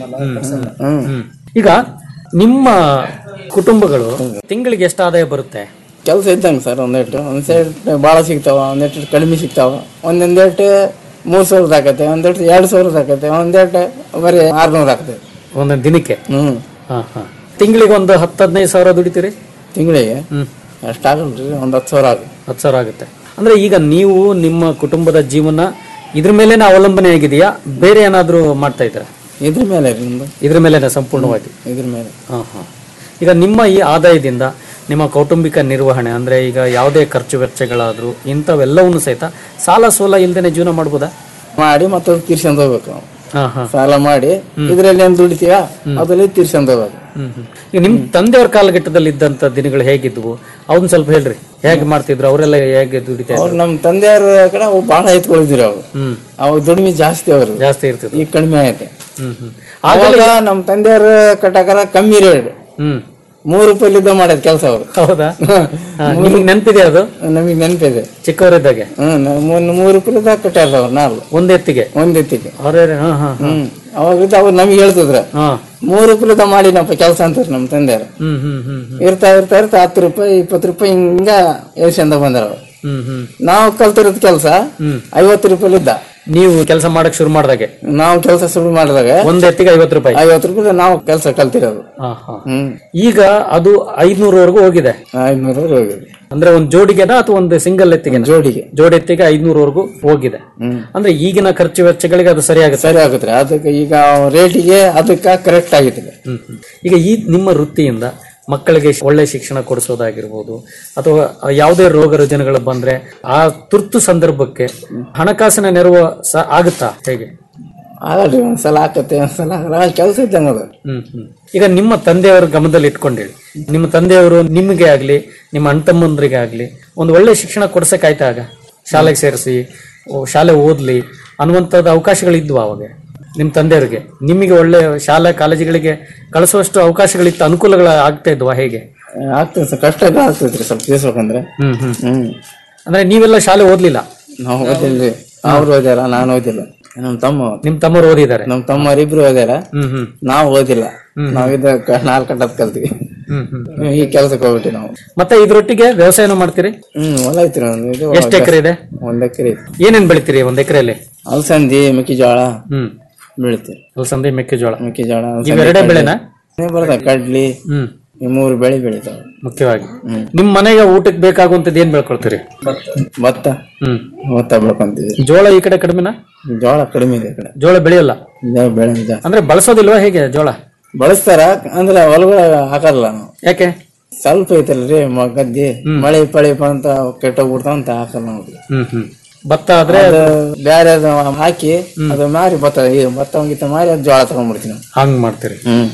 ಹ್ಮ್ ಈಗ ನಿಮ್ಮ ಕುಟುಂಬಗಳು ತಿಂಗಳಿಗೆ ಎಷ್ಟು ಆದಾಯ ಬರುತ್ತೆ ಕೆಲಸ ಇದ್ದಂಗೆ ಸರ್ ಒಂದೇಟು ಒಂದ್ ಸೈಡ್ ಭಾಳ ಸಿಗ್ತಾವ ಒಂದೇಟು ಕಡಿಮೆ ಸಿಗ್ತಾವ ಒಂದೊಂದೇಟು ಮೂರ್ ಸಾವಿರದ ಆಕತೆ ಒಂದೇಟು ಎರಡು ಸಾವಿರದ ಆಕತೆ ಒಂದೇಟು ಬರೀ ಆರ್ನೂರು ಆಗ್ತದೆ ಒಂದೊಂದು ದಿನಕ್ಕೆ ಹ್ಮ್ ಹಾ ಹಾ ತಿಂಗಳಿಗೆ ಒಂದು ಹತ್ತು ಹದಿನೈದು ಸಾವಿರ ದುಡಿತೀರಿ ತಿಂಗಳಿಗೆ ಹ್ಮ್ ಅಷ್ಟು ಆಗಲ್ರಿ ಒಂದು ಹತ್ತು ಸಾವಿರ ಆಗುತ್ತೆ ಹತ್ತು ಸಾವಿರ ಆಗುತ್ತೆ ಅಂದ್ರೆ ಈಗ ನೀವು ನಿಮ್ಮ ಕುಟುಂಬದ ಜೀವನ ಇದ್ರ ಮೇಲೇನೆ ಅವಲಂಬನೆ ಆಗಿದೆಯಾ ಬೇರೆ ಏನಾದ್ರೂ ಮಾಡ್ತಾ ಇದ್ದೀರಾ ಇದ್ರ ಮೇಲೆ ರೀ ನಿಮ್ದು ಇದ್ರ ಮೇಲೇನೆ ಸಂಪೂರ್ಣವಾಗಿ ಇದ್ರ ಮೇಲೆ ಹಾ ಹಾ ಈಗ ನಿಮ್ಮ ಈ ಆದಾಯದಿಂದ ನಿಮ್ಮ ಕೌಟುಂಬಿಕ ನಿರ್ವಹಣೆ ಅಂದ್ರೆ ಈಗ ಯಾವುದೇ ಖರ್ಚು ವೆಚ್ಚಗಳಾದ್ರೂ ಇಂಥವೆಲ್ಲವನ್ನು ಸಹಿತ ಸಾಲ ಸೋಲ ಇಲ್ದೇನೆ ಜೀವನ ಮಾಡ್ಬೋದಾ ಮಾಡಿ ಮತ್ತೆ ತೀರ್ಸ್ಕೊಂಡ್ ಹೋಗ್ಬೇಕು ನಾವು ಹಾ ಹಾ ಸಾಲ ಮಾಡಿ ಇದ್ರಲ್ಲಿ ಏನ್ ದುಡಿತೀವ ಅದ್ರಲ್ಲಿ ತೀರ್ಸ್ಕೊಂಡ್ ಹೋಗ್ಬೇಕು ಹ್ಮ್ ಹ್ಮ್. ಈಗ ನಿಮ್ ತಂದೆಯವ್ರ ಕಾಲಘಟ್ಟದಲ್ಲಿ ಇದ್ದಂತ ದಿನಗಳು ಹೇಗಿದ್ವು ಅವನ್ ಸ್ವಲ್ಪ ಹೇಳ್ರಿ ಹೇಗೆ ಮಾಡ್ತಿದ್ರು ಅವರೆಲ್ಲ ಹೇಗೆ ದುಡಿತಾ ಅವ್ರು ಇದ್ರು ನಮ್ ತಂದೆಯವ್ರ ಕಡೆ ಅವು ಬಹಳ ಎತ್ಕೊಳಿದ್ರು ಅವ್ರು ಹ್ಮ್ ಅವಾಗ ದುಡಿಮೆ ಜಾಸ್ತಿ ಅವರು ಜಾಸ್ತಿ ಇರ್ತಿದ್ರು ಈಗ ಕಡಿಮೆ ಆಗೈತೆ ಹ್ಮ್ ಹ್ಮ್ ಆವಾಗ ನಮ್ ತಂದೆಯವ್ರ ಕಟ್ಟಕರ ಕಮ್ಮಿ ರೇಟ್ ಹ್ಮ್ ಮೂರು ರೂಪಾಯಿಲಿದ್ದ ಮಾಡೋದ್ ಕೆಲಸ ಅವರು ಹೌದಾ ಹಾ, ನಿಮ್ಗೆ ನೆನಪಿದೆ ಅದು ನಮಗೆ ನೆನಪಿದೆ ಚಿಕ್ಕವರಿದ್ದಾಗೆ ಹ್ಮ್ ಒಂದು ಮೂರು ರೂಪಾಯಿಲಿದ್ದ ಕಟ್ಟಾರ ಅವ್ರು ನಾಲ್ಕು ಒಂದ್ ಎತ್ತಿಗೆ ಒಂದ್ ಎತ್ತಿಗೆ ಅವ್ರೇ ಹಾ ಹಾ ಹಾ. ಹ್ಮ್ ಅವಾಗ ಅವ್ರು ನಮ್ಗೆ ಹೇಳ್ತಿದ್ರ ಹಾ ಮೂರು ರೂಪಾಯಿಲಿದ್ದ ಮಾಡಿನಪ್ಪ ಕೆಲಸ ಅಂತಾರೆ ನಮ್ ತಂದೆಯವ್ರು ಹ್ಮ್ ಹ್ಮ್ ಹ್ಮ್ ಹ್ಮ್ ಇರ್ತಾ ಇರ್ತಾ ಇರ್ತಾ ಹತ್ತು ರೂಪಾಯಿ ಇಪ್ಪತ್ತು ರೂಪಾಯಿ ಹಿಂಗ ಏರ್ಸ್ಕೊಂಡ ಬಂದಾರ ಅವ್ರು ಹ್ಮ್ ಹ್ಮ್ ನಾವು ಕಲ್ತಿರೋದ್ ಕೆಲಸ ಹ್ಮ್ ಐವತ್ತು ರೂಪಾಯಿಲಿದ್ದ ನೀವು ಕೆಲಸ ಮಾಡಕ್ ಶುರು ಮಾಡ್ದಾಗೆ ನಾವು ಕೆಲಸ ಶುರು ಮಾಡಿದಾಗ ಒಂದ್ ಎತ್ತಿಗೆ ಐವತ್ತು ರೂಪಾಯಿ ಐವತ್ತು ರೂಪಾಯಿ ನಾವು ಕೆಲಸ ಕಲ್ತಿರೋದು ಹಾ ಹಾ ಹ್ಮ್ ಈಗ ಅದು ಐದ್ನೂರವರೆಗೂ ಹೋಗಿದೆ ಐದ್ನೂರು ಹೋಗಿದೆ ಅಂದ್ರೆ ಒಂದ್ ಜೋಡಿಗೆನ ಅಥವಾ ಒಂದು ಸಿಂಗಲ್ ಎತ್ತಿಗೆ ಜೋಡಿಗೆ ಜೋಡಿ ಎತ್ತಿಗೆ ಐದ್ನೂರವರೆಗೂ ಹೋಗಿದೆ ಹ್ಮ್ ಅಂದ್ರೆ ಈಗಿನ ಖರ್ಚು ವೆಚ್ಚಗಳಿಗೆ ಅದು ಸರಿಯಾಗುತ್ತೆ ಸರಿ ಆಗುತ್ತೆ ಅದಕ್ಕೆ ಈಗ ರೇಟಿಗೆ ಅದಕ್ಕೆ ಕರೆಕ್ಟ್ ಆಗಿತ್ತು ಹ್ಮ್ ಹ್ಮ್. ಈಗ ಈ ನಿಮ್ಮ ವೃತ್ತಿಯಿಂದ ಮಕ್ಕಳಿಗೆ ಶ್- ಒಳ್ಳೆ ಶಿಕ್ಷಣ ಕೊಡಿಸೋದಾಗಿರ್ಬೋದು ಅಥವಾ ಯಾವುದೇ ರೋಗ ರುಜಿನಗಳು ಬಂದ್ರೆ ಆ ತುರ್ತು ಸಂದರ್ಭಕ್ಕೆ ಹಣಕಾಸಿನ ನೆರವು ಸ ಆಗುತ್ತಾ ಹೇಗೆ ಆಗಲ್ರಿ ಒಂದ್ಸಲ ಆಕತ್ತೆ ಒಂದ್ಸಲ ಆಗಲ್ಲ ಕೆಲಸ ಇದ್ದಂಗ ಅದು ಹ್ಮ್ ಹ್ಮ್. ಈಗ ನಿಮ್ಮ ತಂದೆಯವರ ಗಮನದಲ್ಲಿ ಇಟ್ಕೊಂಡೇಳಿ ನಿಮ್ಮ ತಂದೆಯವರು ನಿಮಗೆ ಆಗ್ಲಿ ನಿಮ್ಮ ಅಣ್ಣ ತಮ್ಮಂದ್ರಿಗೆ ಆಗ್ಲಿ ಒಂದು ಒಳ್ಳೆ ಶಿಕ್ಷಣ ಕೊಡ್ಸಕ್ ಆಯ್ತಾ ಆಗ ಶಾಲೆಗೆ ಸೇರಿಸಿ ಶಾಲೆ ಓದ್ಲಿ ಅನ್ನುವಂಥದ್ದು ಅವಕಾಶಗಳಿದ್ವು ಅವಾಗ ನಿಮ್ಮ ತಂದೆಯವರಿಗೆ ನಿಮಗೆ ಒಳ್ಳೆ ಶಾಲಾ ಕಾಲೇಜುಗಳಿಗೆ ಕಳಿಸುವಷ್ಟು ಅವಕಾಶಗಳಿತ್ತು ಅನುಕೂಲಗಳ ಆಗ್ತಾ ಇದ್ವಾ ಹೇಗೆ ಆಗ್ತದೆ ಸರ್ ಕಷ್ಟ ಎಲ್ಲ ಆಗ್ತೈತ್ರಿ ಸ್ವಲ್ಪ ತಿಳಿಸ್ಬೇಕಂದ್ರೆ ಹ್ಮ್ ಹ್ಮ್ ಹ್ಮ್ ಅಂದ್ರೆ ನೀವೆಲ್ಲ ಶಾಲೆ ಓದ್ಲಿಲ್ಲ ನಾವು ಓದಿಲ್ರಿ ಅವ್ರು ಓದ್ಯಾರ ನಾನು ಓದಿಲ್ಲ ನಮ್ ತಮ್ಮ ಓದ. ನಿಮ್ ತಮ್ಮರು ಓದಿದ್ದಾರೆ ನಮ್ ತಮ್ಮರಿಬ್ರು ಓದ್ಯಾರ ಹ್ಮ್ ಹ್ಮ್ ನಾವು ಓದಿಲ್ಲ ನಾವ್ ಇದ ನಾಲ್ಕು ಕಟ್ಟದ್ ಕಲ್ತೀವಿ ಹ್ಮ್ ಹ್ಮ್ ಈ ಕೆಲ್ಸಕ್ಕೆ ಹೋಗ್ಬಿಟ್ಟಿ ನಾವು ಮತ್ತೆ ಇದ್ರೊಟ್ಟಿಗೆ ವ್ಯವಸಾಯನೂ ಮಾಡ್ತೀರಿ ಹ್ಮ್ ಹೊಲ ಐತ್ರಿ ಒಂದು ಇದು ಎಷ್ಟು ಎಕರೆ ಇದೆ ಒಂದ್ ಎಕರೆ ಐತಿ ಏನೇನ್ ಬೆಳಿತೀರಿ ಒಂದ್ ಎಕರೆಯಲ್ಲಿ ಅಲಸಂದಿ ಮೆಕ್ಕೆಜೋಳ ಹ್ಮ್ ಬೆಳಿತೀವಿ ಅಲಸಂದಿ ಮೆಕ್ಕೆಜೋಳ ಮೆಕ್ಕೆಜೋಳ ಇವೆರಡೇ ಬೆಳೆನಾ ಬರ್ತಾವ ಕಡ್ಲಿ ಹ್ಮ್ ಈ ಮೂರು ಬೆಳೆ ಬೆಳಿತಾವ ಮುಖ್ಯವಾಗಿ ನಿಮ್ ಮನೆಗೆ ಊಟಕ್ಕೆ ಬೇಕಾಗುವಂತದ್ದು ಏನ್ ಬೆಳ್ಕೊಳ್ತೀರಿ ಭತ್ತ ಹ್ಮ್ ಭತ್ತ ಬೆಳ್ಕೊಂತೀವಿ ಜೋಳ ಈ ಕಡೆ ಕಡಿಮೆನಾ ಜೋಳ ಕಡಿಮೆ ಇದೆ ಈ ಕಡೆ ಜೋಳ ಬೆಳೆಯಲ್ಲ ಜೋಳ ಬೆಳೆ ಇದೆ. ಅಂದ್ರೆ ಬಳಸೋದಿಲ್ವಾ ಹೇಗೆ ಜೋಳ ಬಳಸ್ತಾರ ಅಂದ್ರೆ ಹೊಲಗಳ ಹಾಕಲ್ಲ ನಾವು ಯಾಕೆ ಸ್ವಲ್ಪ ಐತಲ್ರಿ ಮ- ಗದ್ದೆ ಮಳೆ ಪಳೆ ಅಂತ ಕೆಟ್ಟೋಗ್ಬಿಡ್ತಾವ ಅಂತ ಹಾಕಲ್ಲ ನಾವು ಹ್ಮ್ ಹ್ಮ್ ಭತ್ತ ಆದ್ರೆ ಅದು ಬ್ಯಾರೆ ಅದು ಹಾಕಿ ಅದು ಮಾರಿ ಭತ್ತ ಈ ಭತ್ತ ಗೀತ ಮಾರಿ ಅದು ಜೋಳ ತಗೊಂಡ್ಬಿಡ್ತೀವಿ ನಾವು ಹಂಗ್ ಮಾಡ್ತೀರಿ ಹ್ಮ್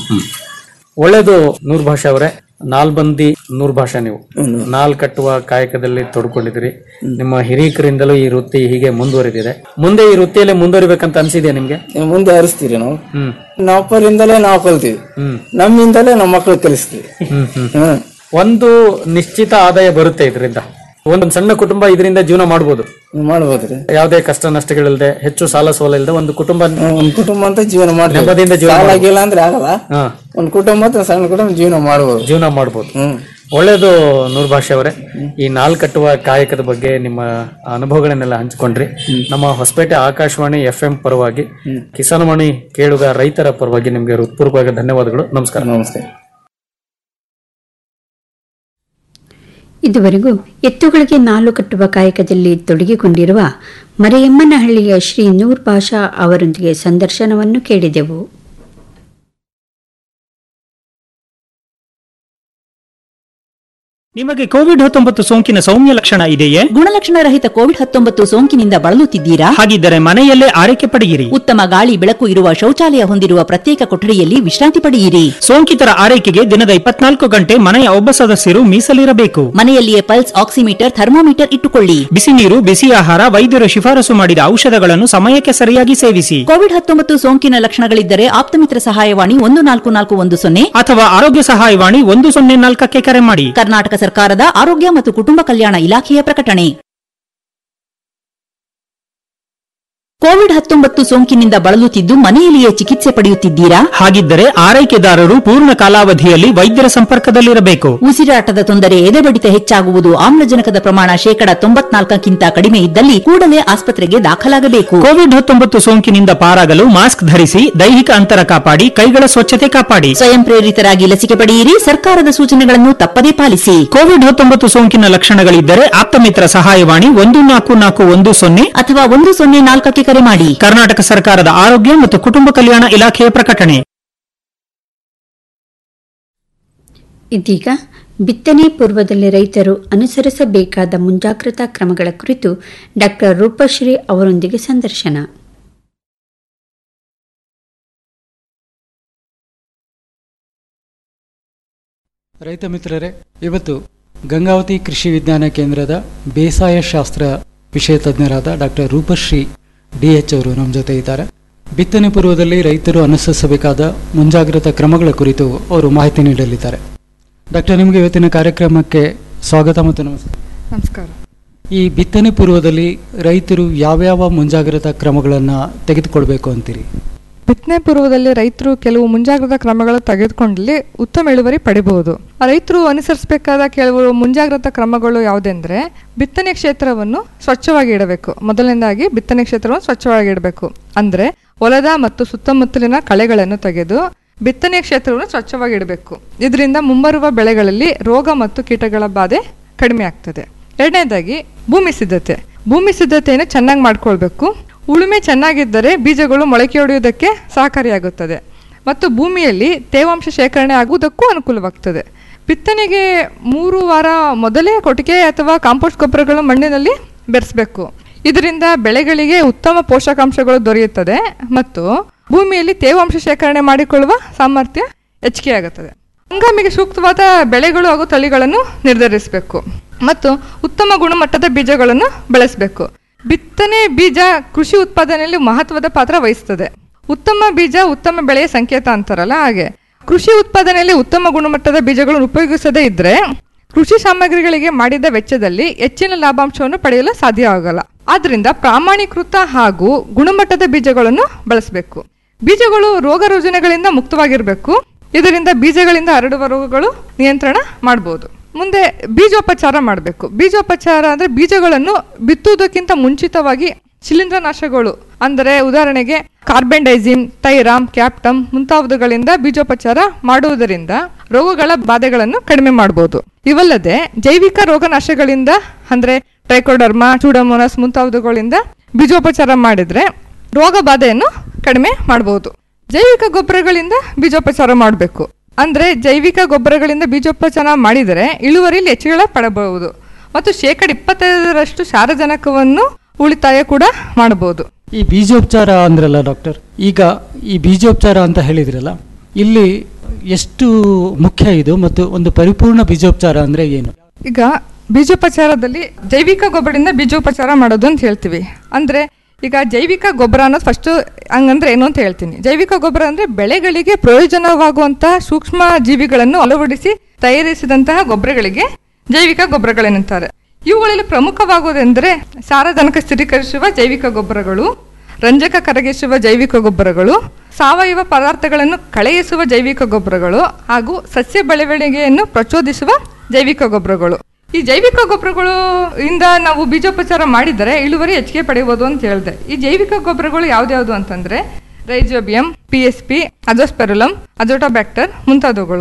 ಒಳ್ಳೇದು ನೂರ್ ಭಾಷಾ ಅವರೇ ನಾಲ್ಬಂದಿ ನೂರ್ ಭಾಷಾ ನೀವು ನಾಲ್ ಕಟ್ಟುವ ಕಾಯಕದಲ್ಲಿ ತೊಡ್ಕೊಂಡಿದ್ದೀರಿ ನಿಮ್ಮ ಹಿರೀಕರಿಂದಲೂ ಈ ವೃತ್ತಿ ಹೀಗೆ ಮುಂದುವರಿದಿದೆ ಮುಂದೆ ಈ ವೃತ್ತಿಯಲ್ಲೇ ಮುಂದುವರಿಬೇಕಂತ ಅನ್ಸಿದ್ಯಾ ನಿಮ್ಗೆ ಇನ್ನು ಮುಂದೆ ಹರಿಸ್ತೀರಿ ನಾವು ಹ್ಮ್ ನಾವು ಅಪ್ಪರಿಂದಲೇ ನಾವು ಕಲ್ತೀವಿ ಹ್ಮ್ ನಮ್ಮಿಂದಲೇ ನಮ್ಮ ಮಕ್ಕಳು ಕಲಿಸ್ತೀವಿ ಹ್ಮ್ ಹ್ಮ್ ಹ್ಮ್ ಒಂದು ನಿಶ್ಚಿತ ಆದಾಯ ಬರುತ್ತೆ ಇದರಿಂದ ಒಂದೊಂದು ಸಣ್ಣ ಕುಟುಂಬ ಇದರಿಂದ ಜೀವನ ಮಾಡ್ಬೋದು ಮಾಡ್ಬೋದ್ರಿ ಯಾವುದೇ ಕಷ್ಟ ನಷ್ಟಗಳಿಲ್ಲದೆ ಹೆಚ್ಚು ಸಾಲ ಸೋಲ ಇಲ್ಲದೆ ಒಂದು ಕುಟುಂಬ ಒಂದ್ ಕುಟುಂಬ ಅಂತ ಜೀವನ ಮಾಡ್ತೀವಿ ನೆಮ್ಮದಿಯಿಂದ ಜೀವನ ಸಾಲ ಮಾಡ್ಬೋದು. ಗೀಲ ಅಂದ್ರೆ ಆಗಲ್ಲ ಹಾ ಒಂದ್ ಕುಟುಂಬ ಅಂತ ಸಣ್ಣ ಕುಟುಂಬ ಜೀವನ ಮಾಡ್ಬೋದು ಜೀವನ ಮಾಡ್ಬೋದು ಹ್ಮ್ ಒಳ್ಳೇದು ನೂರ್ ಭಾಷೆ ಅವರೇ ಈ ನಾಲ್ ಕಟ್ಟುವ ಕಾಯಕದ ಬಗ್ಗೆ ನಿಮ್ಮ ಅನುಭವಗಳನ್ನೆಲ್ಲ ಹಂಚಿಕೊಂಡ್ರಿ ನಮ್ಮ ಹೊಸಪೇಟೆ ಆಕಾಶವಾಣಿ ಎಫ್ ಎಂ ಪರವಾಗಿ ಕಿಸಾನವಾಣಿ ಕೇಳುಗ ರೈತರ ಪರವಾಗಿ ನಿಮ್ಗೆ ಹೃತ್ಪೂರ್ವಕ ಧನ್ಯವಾದಗಳು ನಮಸ್ಕಾರ ನಮಸ್ತೆ ಇದುವರೆಗೂ ಎತ್ತುಗಳಿಗೆ ನಾಲು ಕಟ್ಟುವ ಕಾಯಕದಲ್ಲಿ ತೊಡಗಿಕೊಂಡಿರುವ ಮರೆಯಮ್ಮನಹಳ್ಳಿಯ ಶ್ರೀ ನೂರ್ ಪಾಷಾ ಅವರೊಂದಿಗೆ ಸಂದರ್ಶನವನ್ನು ಕೇಳಿದೆವು ನಿಮಗೆ ಕೋವಿಡ್ ಹತ್ತೊಂಬತ್ತು ಸೋಂಕಿನ ಸೌಮ್ಯ ಲಕ್ಷಣ ಇದೆಯೇ ಗುಣಲಕ್ಷಣ ರಹಿತ ಕೋವಿಡ್ ಹತ್ತೊಂಬತ್ತು ಸೋಂಕಿನಿಂದ ಬಳಲುತ್ತಿದ್ದೀರಾ ಹಾಗಿದ್ದರೆ ಮನೆಯಲ್ಲೇ ಆರೈಕೆ ಪಡೆಯಿರಿ ಉತ್ತಮ ಗಾಳಿ ಬೆಳಕು ಇರುವ ಶೌಚಾಲಯ ಹೊಂದಿರುವ ಪ್ರತ್ಯೇಕ ಕೊಠಡಿಯಲ್ಲಿ ವಿಶ್ರಾಂತಿ ಪಡೆಯಿರಿ ಸೋಂಕಿತರ ಆರೈಕೆಗೆ ದಿನದ ಇಪ್ಪತ್ನಾಲ್ಕು ಗಂಟೆ ಮನೆಯ ಒಬ್ಬ ಸದಸ್ಯರು ಮೀಸಲಿರಬೇಕು ಮನೆಯಲ್ಲಿಯೇ ಪಲ್ಸ್ ಆಕ್ಸಿಮೀಟರ್ ಥರ್ಮೋಮೀಟರ್ ಇಟ್ಟುಕೊಳ್ಳಿ ಬಿಸಿ ನೀರು ಬಿಸಿ ಆಹಾರ ವೈದ್ಯರು ಶಿಫಾರಸು ಮಾಡಿದ ಔಷಧಗಳನ್ನು ಸಮಯಕ್ಕೆ ಸರಿಯಾಗಿ ಸೇವಿಸಿ ಕೋವಿಡ್ ಹತ್ತೊಂಬತ್ತು ಸೋಂಕಿನ ಲಕ್ಷಣಗಳಿದ್ದರೆ ಆಪ್ತಮಿತ್ರ ಸಹಾಯವಾಣಿ ಒಂದು ನಾಲ್ಕು ನಾಲ್ಕು ಒಂದು ಸೊನ್ನೆ ಅಥವಾ ಆರೋಗ್ಯ ಸಹಾಯವಾಣಿ ಒಂದು ಸೊನ್ನೆ ನಾಲ್ಕಕ್ಕೆ ಕರೆ ಮಾಡಿ ಕರ್ನಾಟಕ ಸರ್ಕಾರದ ಆರೋಗ್ಯ ಮತ್ತು ಕುಟುಂಬ ಕಲ್ಯಾಣ ಇಲಾಖೆಯ ಪ್ರಕಟಣೆ ಕೋವಿಡ್ ಹತ್ತೊಂಬತ್ತು ಸೋಂಕಿನಿಂದ ಬಳಲುತ್ತಿದ್ದು ಮನೆಯಲ್ಲಿಯೇ ಚಿಕಿತ್ಸೆ ಪಡೆಯುತ್ತಿದ್ದೀರಾ ಹಾಗಿದ್ದರೆ ಆರೈಕೆದಾರರು ಪೂರ್ಣ ಕಾಲಾವಧಿಯಲ್ಲಿ ವೈದ್ಯರ ಸಂಪರ್ಕದಲ್ಲಿರಬೇಕು ಉಸಿರಾಟದ ತೊಂದರೆ ಎದೆಬಡಿತ ಹೆಚ್ಚಾಗುವುದು ಆಮ್ಲಜನಕದ ಪ್ರಮಾಣ ಶೇಕಡ ತೊಂಬತ್ನಾಲ್ಕಕ್ಕಿಂತ ಕಡಿಮೆ ಇದ್ದಲ್ಲಿ ಕೂಡಲೇ ಆಸ್ಪತ್ರೆಗೆ ದಾಖಲಾಗಬೇಕು ಕೋವಿಡ್ ಹತ್ತೊಂಬತ್ತು ಸೋಂಕಿನಿಂದ ಪಾರಾಗಲು ಮಾಸ್ಕ್ ಧರಿಸಿ ದೈಹಿಕ ಅಂತರ ಕಾಪಾಡಿ ಕೈಗಳ ಸ್ವಚ್ಛತೆ ಕಾಪಾಡಿ ಸ್ವಯಂ ಪ್ರೇರಿತರಾಗಿ ಲಸಿಕೆ ಪಡೆಯಿರಿ ಸರ್ಕಾರದ ಸೂಚನೆಗಳನ್ನು ತಪ್ಪದೇ ಪಾಲಿಸಿ ಕೋವಿಡ್ ಹತ್ತೊಂಬತ್ತು ಸೋಂಕಿನ ಲಕ್ಷಣಗಳಿದ್ದರೆ ಆಪ್ತಮಿತ್ರ ಸಹಾಯವಾಣಿ ಒಂದು ನಾಲ್ಕು ನಾಲ್ಕು ಒಂದು ಸೊನ್ನೆ ಅಥವಾ ಒಂದು ಸೊನ್ನೆ ನಾಲ್ಕಕ್ಕೆ ಕರೆ ಮಾಡಿ ಕರ್ನಾಟಕ ಸರ್ಕಾರದ ಆರೋಗ್ಯ ಮತ್ತು ಕುಟುಂಬ ಕಲ್ಯಾಣ ಇಲಾಖೆಯ ಪ್ರಕಟಣೆ ಇದೀಗ ಬಿತ್ತನೆ ಪೂರ್ವದಲ್ಲಿ ರೈತರು ಅನುಸರಿಸಬೇಕಾದ ಮುಂಜಾಗ್ರತಾ ಕ್ರಮಗಳ ಕುರಿತು ಡಾಕ್ಟರ್ ರೂಪಶ್ರೀ ಅವರೊಂದಿಗೆ ಸಂದರ್ಶನ ರೈತ ಮಿತ್ರರೇ ಇವತ್ತು ಗಂಗಾವತಿ ಕೃಷಿ ವಿಜ್ಞಾನ ಕೇಂದ್ರದ ಬೇಸಾಯ ಶಾಸ್ತ್ರ ವಿಷಯ ತಜ್ಞರಾದ ಡಾಕ್ಟರ್ ರೂಪಶ್ರೀ ಡಿ ಎಚ್ ಅವರು ನಮ್ಮ ಜೊತೆ ಇದ್ದಾರೆ ಬಿತ್ತನೆ ಪೂರ್ವದಲ್ಲಿ ರೈತರು ಅನುಸರಿಸಬೇಕಾದ ಮುಂಜಾಗ್ರತಾ ಕ್ರಮಗಳ ಕುರಿತು ಅವರು ಮಾಹಿತಿ ನೀಡಲಿದ್ದಾರೆ ಡಾಕ್ಟರ್ ನಿಮಗೆ ಇವತ್ತಿನ ಕಾರ್ಯಕ್ರಮಕ್ಕೆ ಸ್ವಾಗತ ಮತ್ತು ನಮಸ್ಕಾರ ನಮಸ್ಕಾರ ಈ ಬಿತ್ತನೆ ಪೂರ್ವದಲ್ಲಿ ರೈತರು ಯಾವ್ಯಾವ ಮುಂಜಾಗ್ರತಾ ಕ್ರಮಗಳನ್ನು ತೆಗೆದುಕೊಳ್ಬೇಕು ಅಂತೀರಿ ಬಿತ್ತನೆ ಪೂರ್ವದಲ್ಲಿ ರೈತರು ಕೆಲವು ಮುಂಜಾಗ್ರತಾ ಕ್ರಮಗಳು ತೆಗೆದುಕೊಂಡಲ್ಲಿ ಉತ್ತಮ ಇಳುವರಿ ಪಡಿಬಹುದು ರೈತರು ಅನುಸರಿಸಬೇಕಾದ ಕೆಲವು ಮುಂಜಾಗ್ರತಾ ಕ್ರಮಗಳು ಯಾವುದೆಂದ್ರೆ ಬಿತ್ತನೆ ಕ್ಷೇತ್ರವನ್ನು ಸ್ವಚ್ಛವಾಗಿ ಇಡಬೇಕು ಮೊದಲನೇದಾಗಿ ಬಿತ್ತನೆ ಕ್ಷೇತ್ರವನ್ನು ಸ್ವಚ್ಛವಾಗಿ ಇಡಬೇಕು ಅಂದ್ರೆ ಹೊಲದ ಮತ್ತು ಸುತ್ತಮುತ್ತಲಿನ ಕಳೆಗಳನ್ನು ತೆಗೆದು ಬಿತ್ತನೆ ಕ್ಷೇತ್ರವನ್ನು ಸ್ವಚ್ಛವಾಗಿ ಇಡಬೇಕು ಇದರಿಂದ ಮುಂಬರುವ ಬೆಳೆಗಳಲ್ಲಿ ರೋಗ ಮತ್ತು ಕೀಟಗಳ ಬಾಧೆ ಕಡಿಮೆ ಆಗ್ತದೆ ಎರಡನೇದಾಗಿ ಭೂಮಿ ಸಿದ್ಧತೆ ಭೂಮಿ ಸಿದ್ಧತೆಯನ್ನು ಚೆನ್ನಾಗಿ ಮಾಡ್ಕೊಳ್ಬೇಕು ಉಳುಮೆ ಚೆನ್ನಾಗಿದ್ದರೆ ಬೀಜಗಳು ಮೊಳಕೆಯೊಡೆಯುವುದಕ್ಕೆ ಸಹಕಾರಿಯಾಗುತ್ತದೆ ಮತ್ತು ಭೂಮಿಯಲ್ಲಿ ತೇವಾಂಶ ಶೇಖರಣೆ ಆಗುವುದಕ್ಕೂ ಅನುಕೂಲವಾಗ್ತದೆ ಬಿತ್ತನೆಗೆ ಮೂರು ವಾರ ಮೊದಲೇ ಕೊಟ್ಟಿಗೆ ಅಥವಾ ಕಾಂಪೋಸ್ಟ್ ಗೊಬ್ಬರಗಳು ಮಣ್ಣಿನಲ್ಲಿ ಬೆರೆಸಬೇಕು ಇದರಿಂದ ಬೆಳೆಗಳಿಗೆ ಉತ್ತಮ ಪೋಷಕಾಂಶಗಳು ದೊರೆಯುತ್ತದೆ ಮತ್ತು ಭೂಮಿಯಲ್ಲಿ ತೇವಾಂಶ ಶೇಖರಣೆ ಮಾಡಿಕೊಳ್ಳುವ ಸಾಮರ್ಥ್ಯ ಹೆಚ್ಚಿಗೆಯಾಗುತ್ತದೆ ಹಂಗಾಮಿಗೆ ಸೂಕ್ತವಾದ ಬೆಳೆಗಳು ಹಾಗೂ ತಳಿಗಳನ್ನು ನಿರ್ಧರಿಸಬೇಕು ಮತ್ತು ಉತ್ತಮ ಗುಣಮಟ್ಟದ ಬೀಜಗಳನ್ನು ಬೆಳೆಸಬೇಕು ಬಿತ್ತನೆ ಬೀಜ ಕೃಷಿ ಉತ್ಪಾದನೆಯಲ್ಲಿ ಮಹತ್ವದ ಪಾತ್ರ ವಹಿಸುತ್ತದೆ ಉತ್ತಮ ಬೀಜ ಉತ್ತಮ ಬೆಳೆಯ ಸಂಕೇತ ಅಂತಾರಲ್ಲ ಹಾಗೆ ಕೃಷಿ ಉತ್ಪಾದನೆಯಲ್ಲಿ ಉತ್ತಮ ಗುಣಮಟ್ಟದ ಬೀಜಗಳನ್ನು ಉಪಯೋಗಿಸದೇ ಇದ್ರೆ ಕೃಷಿ ಸಾಮಗ್ರಿಗಳಿಗೆ ಮಾಡಿದ ವೆಚ್ಚದಲ್ಲಿ ಹೆಚ್ಚಿನ ಲಾಭಾಂಶವನ್ನು ಪಡೆಯಲು ಸಾಧ್ಯವಾಗಲ್ಲ ಆದ್ರಿಂದ ಪ್ರಾಮಾಣೀಕೃತ ಹಾಗೂ ಗುಣಮಟ್ಟದ ಬೀಜಗಳನ್ನು ಬಳಸಬೇಕು ಬೀಜಗಳು ರೋಗ ರುಜಿನಗಳಿಂದ ಮುಕ್ತವಾಗಿರಬೇಕು ಇದರಿಂದ ಬೀಜಗಳಿಂದ ಹರಡುವ ರೋಗಗಳು ನಿಯಂತ್ರಣ ಮಾಡಬಹುದು ಮುಂದೆ ಬೀಜೋಪಚಾರ ಮಾಡಬೇಕು ಬೀಜೋಪಚಾರ ಅಂದ್ರೆ ಬೀಜಗಳನ್ನು ಬಿತ್ತುವುದಕ್ಕಿಂತ ಮುಂಚಿತವಾಗಿ ಶಿಲೀಂಧ್ರನಾಶಗಳು ಅಂದರೆ ಉದಾಹರಣೆಗೆ ಕಾರ್ಬೆಂಡೈಸಿಮ್ ಥೈರಾಮ್ ಕ್ಯಾಪ್ಟಮ್ ಮುಂತಾದವುಗಳಿಂದ ಬೀಜೋಪಚಾರ ಮಾಡುವುದರಿಂದ ರೋಗಗಳ ಬಾಧೆಗಳನ್ನು ಕಡಿಮೆ ಮಾಡಬಹುದು ಇವಲ್ಲದೆ ಜೈವಿಕ ರೋಗನಾಶಗಳಿಂದ ಅಂದ್ರೆ ಟ್ರೈಕೋಡರ್ಮಾ ಚೂಡಮೋನಸ್ ಮುಂತಾದವುಗಳಿಂದ ಬೀಜೋಪಚಾರ ಮಾಡಿದ್ರೆ ರೋಗ ಬಾಧೆಯನ್ನು ಕಡಿಮೆ ಮಾಡಬಹುದು ಜೈವಿಕ ಗೊಬ್ಬರಗಳಿಂದ ಬೀಜೋಪಚಾರ ಮಾಡಬೇಕು ಅಂದ್ರೆ ಜೈವಿಕ ಗೊಬ್ಬರಗಳಿಂದ ಬೀಜೋಪಚಾರ ಮಾಡಿದರೆ ಇಳುವರಿಯಲ್ಲಿ ಹೆಚ್ಚಳ ಪಡಬಹುದು ಮತ್ತು ಶೇಕಡ ಇಪ್ಪತ್ತೈದರಷ್ಟು ಸಾರಜನಕವನ್ನು ಉಳಿತಾಯ ಕೂಡ ಮಾಡಬಹುದು ಈ ಬೀಜೋಪಚಾರ ಅಂದ್ರಲ್ಲ ಡಾಕ್ಟರ್ ಈಗ ಈ ಬೀಜೋಪಚಾರ ಅಂತ ಹೇಳಿದ್ರಲ್ಲ ಇಲ್ಲಿ ಎಷ್ಟು ಮುಖ್ಯ ಇದು ಮತ್ತು ಒಂದು ಪರಿಪೂರ್ಣ ಬೀಜೋಪಚಾರ ಅಂದ್ರೆ ಏನು ಈಗ ಬೀಜೋಪಚಾರದಲ್ಲಿ ಜೈವಿಕ ಗೊಬ್ಬರದಿಂದ ಬೀಜೋಪಚಾರ ಮಾಡೋದು ಅಂತ ಹೇಳ್ತೀವಿ ಅಂದ್ರೆ ಈಗ ಜೈವಿಕ ಗೊಬ್ಬರ ಅನ್ನೋದು ಫಸ್ಟ್ ಹಂಗಂದ್ರೆ ಏನು ಅಂತ ಹೇಳ್ತೀನಿ ಜೈವಿಕ ಗೊಬ್ಬರ ಅಂದ್ರೆ ಬೆಳೆಗಳಿಗೆ ಪ್ರಯೋಜನವಾಗುವಂತಹ ಸೂಕ್ಷ್ಮ ಜೀವಿಗಳನ್ನು ಅಳವಡಿಸಿ ತಯಾರಿಸಿದಂತಹ ಗೊಬ್ಬರಗಳಿಗೆ ಜೈವಿಕ ಗೊಬ್ಬರಗಳೇನಂತಾರೆ ಇವುಗಳಲ್ಲಿ ಪ್ರಮುಖವಾಗುವುದೆಂದರೆ ಸಾರಜನಕ ಸ್ಥಿರೀಕರಿಸುವ ಜೈವಿಕ ಗೊಬ್ಬರಗಳು ರಂಜಕ ಕರಗಿಸುವ ಜೈವಿಕ ಗೊಬ್ಬರಗಳು ಸಾವಯವ ಪದಾರ್ಥಗಳನ್ನು ಕಳೆಯಿಸುವ ಜೈವಿಕ ಗೊಬ್ಬರಗಳು ಹಾಗೂ ಸಸ್ಯ ಬೆಳವಣಿಗೆಯನ್ನು ಪ್ರಚೋದಿಸುವ ಜೈವಿಕ ಗೊಬ್ಬರಗಳು ಈ ಜೈವಿಕ ಗೊಬ್ಬರಗಳು ಇಂದ ನಾವು ಬೀಜೋಪಚಾರ ಮಾಡಿದರೆ ಇಳುವರಿ ಹೆಚ್ಚಿಗೆ ಪಡೆಯಬಹುದು ಅಂತ ಹೇಳಿದೆ ಈ ಜೈವಿಕ ಗೊಬ್ಬರಗಳು ಯಾವ್ದ್ಯಾವ್ದು ಅಂತಂದ್ರೆ rhizobium P S P azospirillum azotobacter ಮುಂತಾದವುಗಳು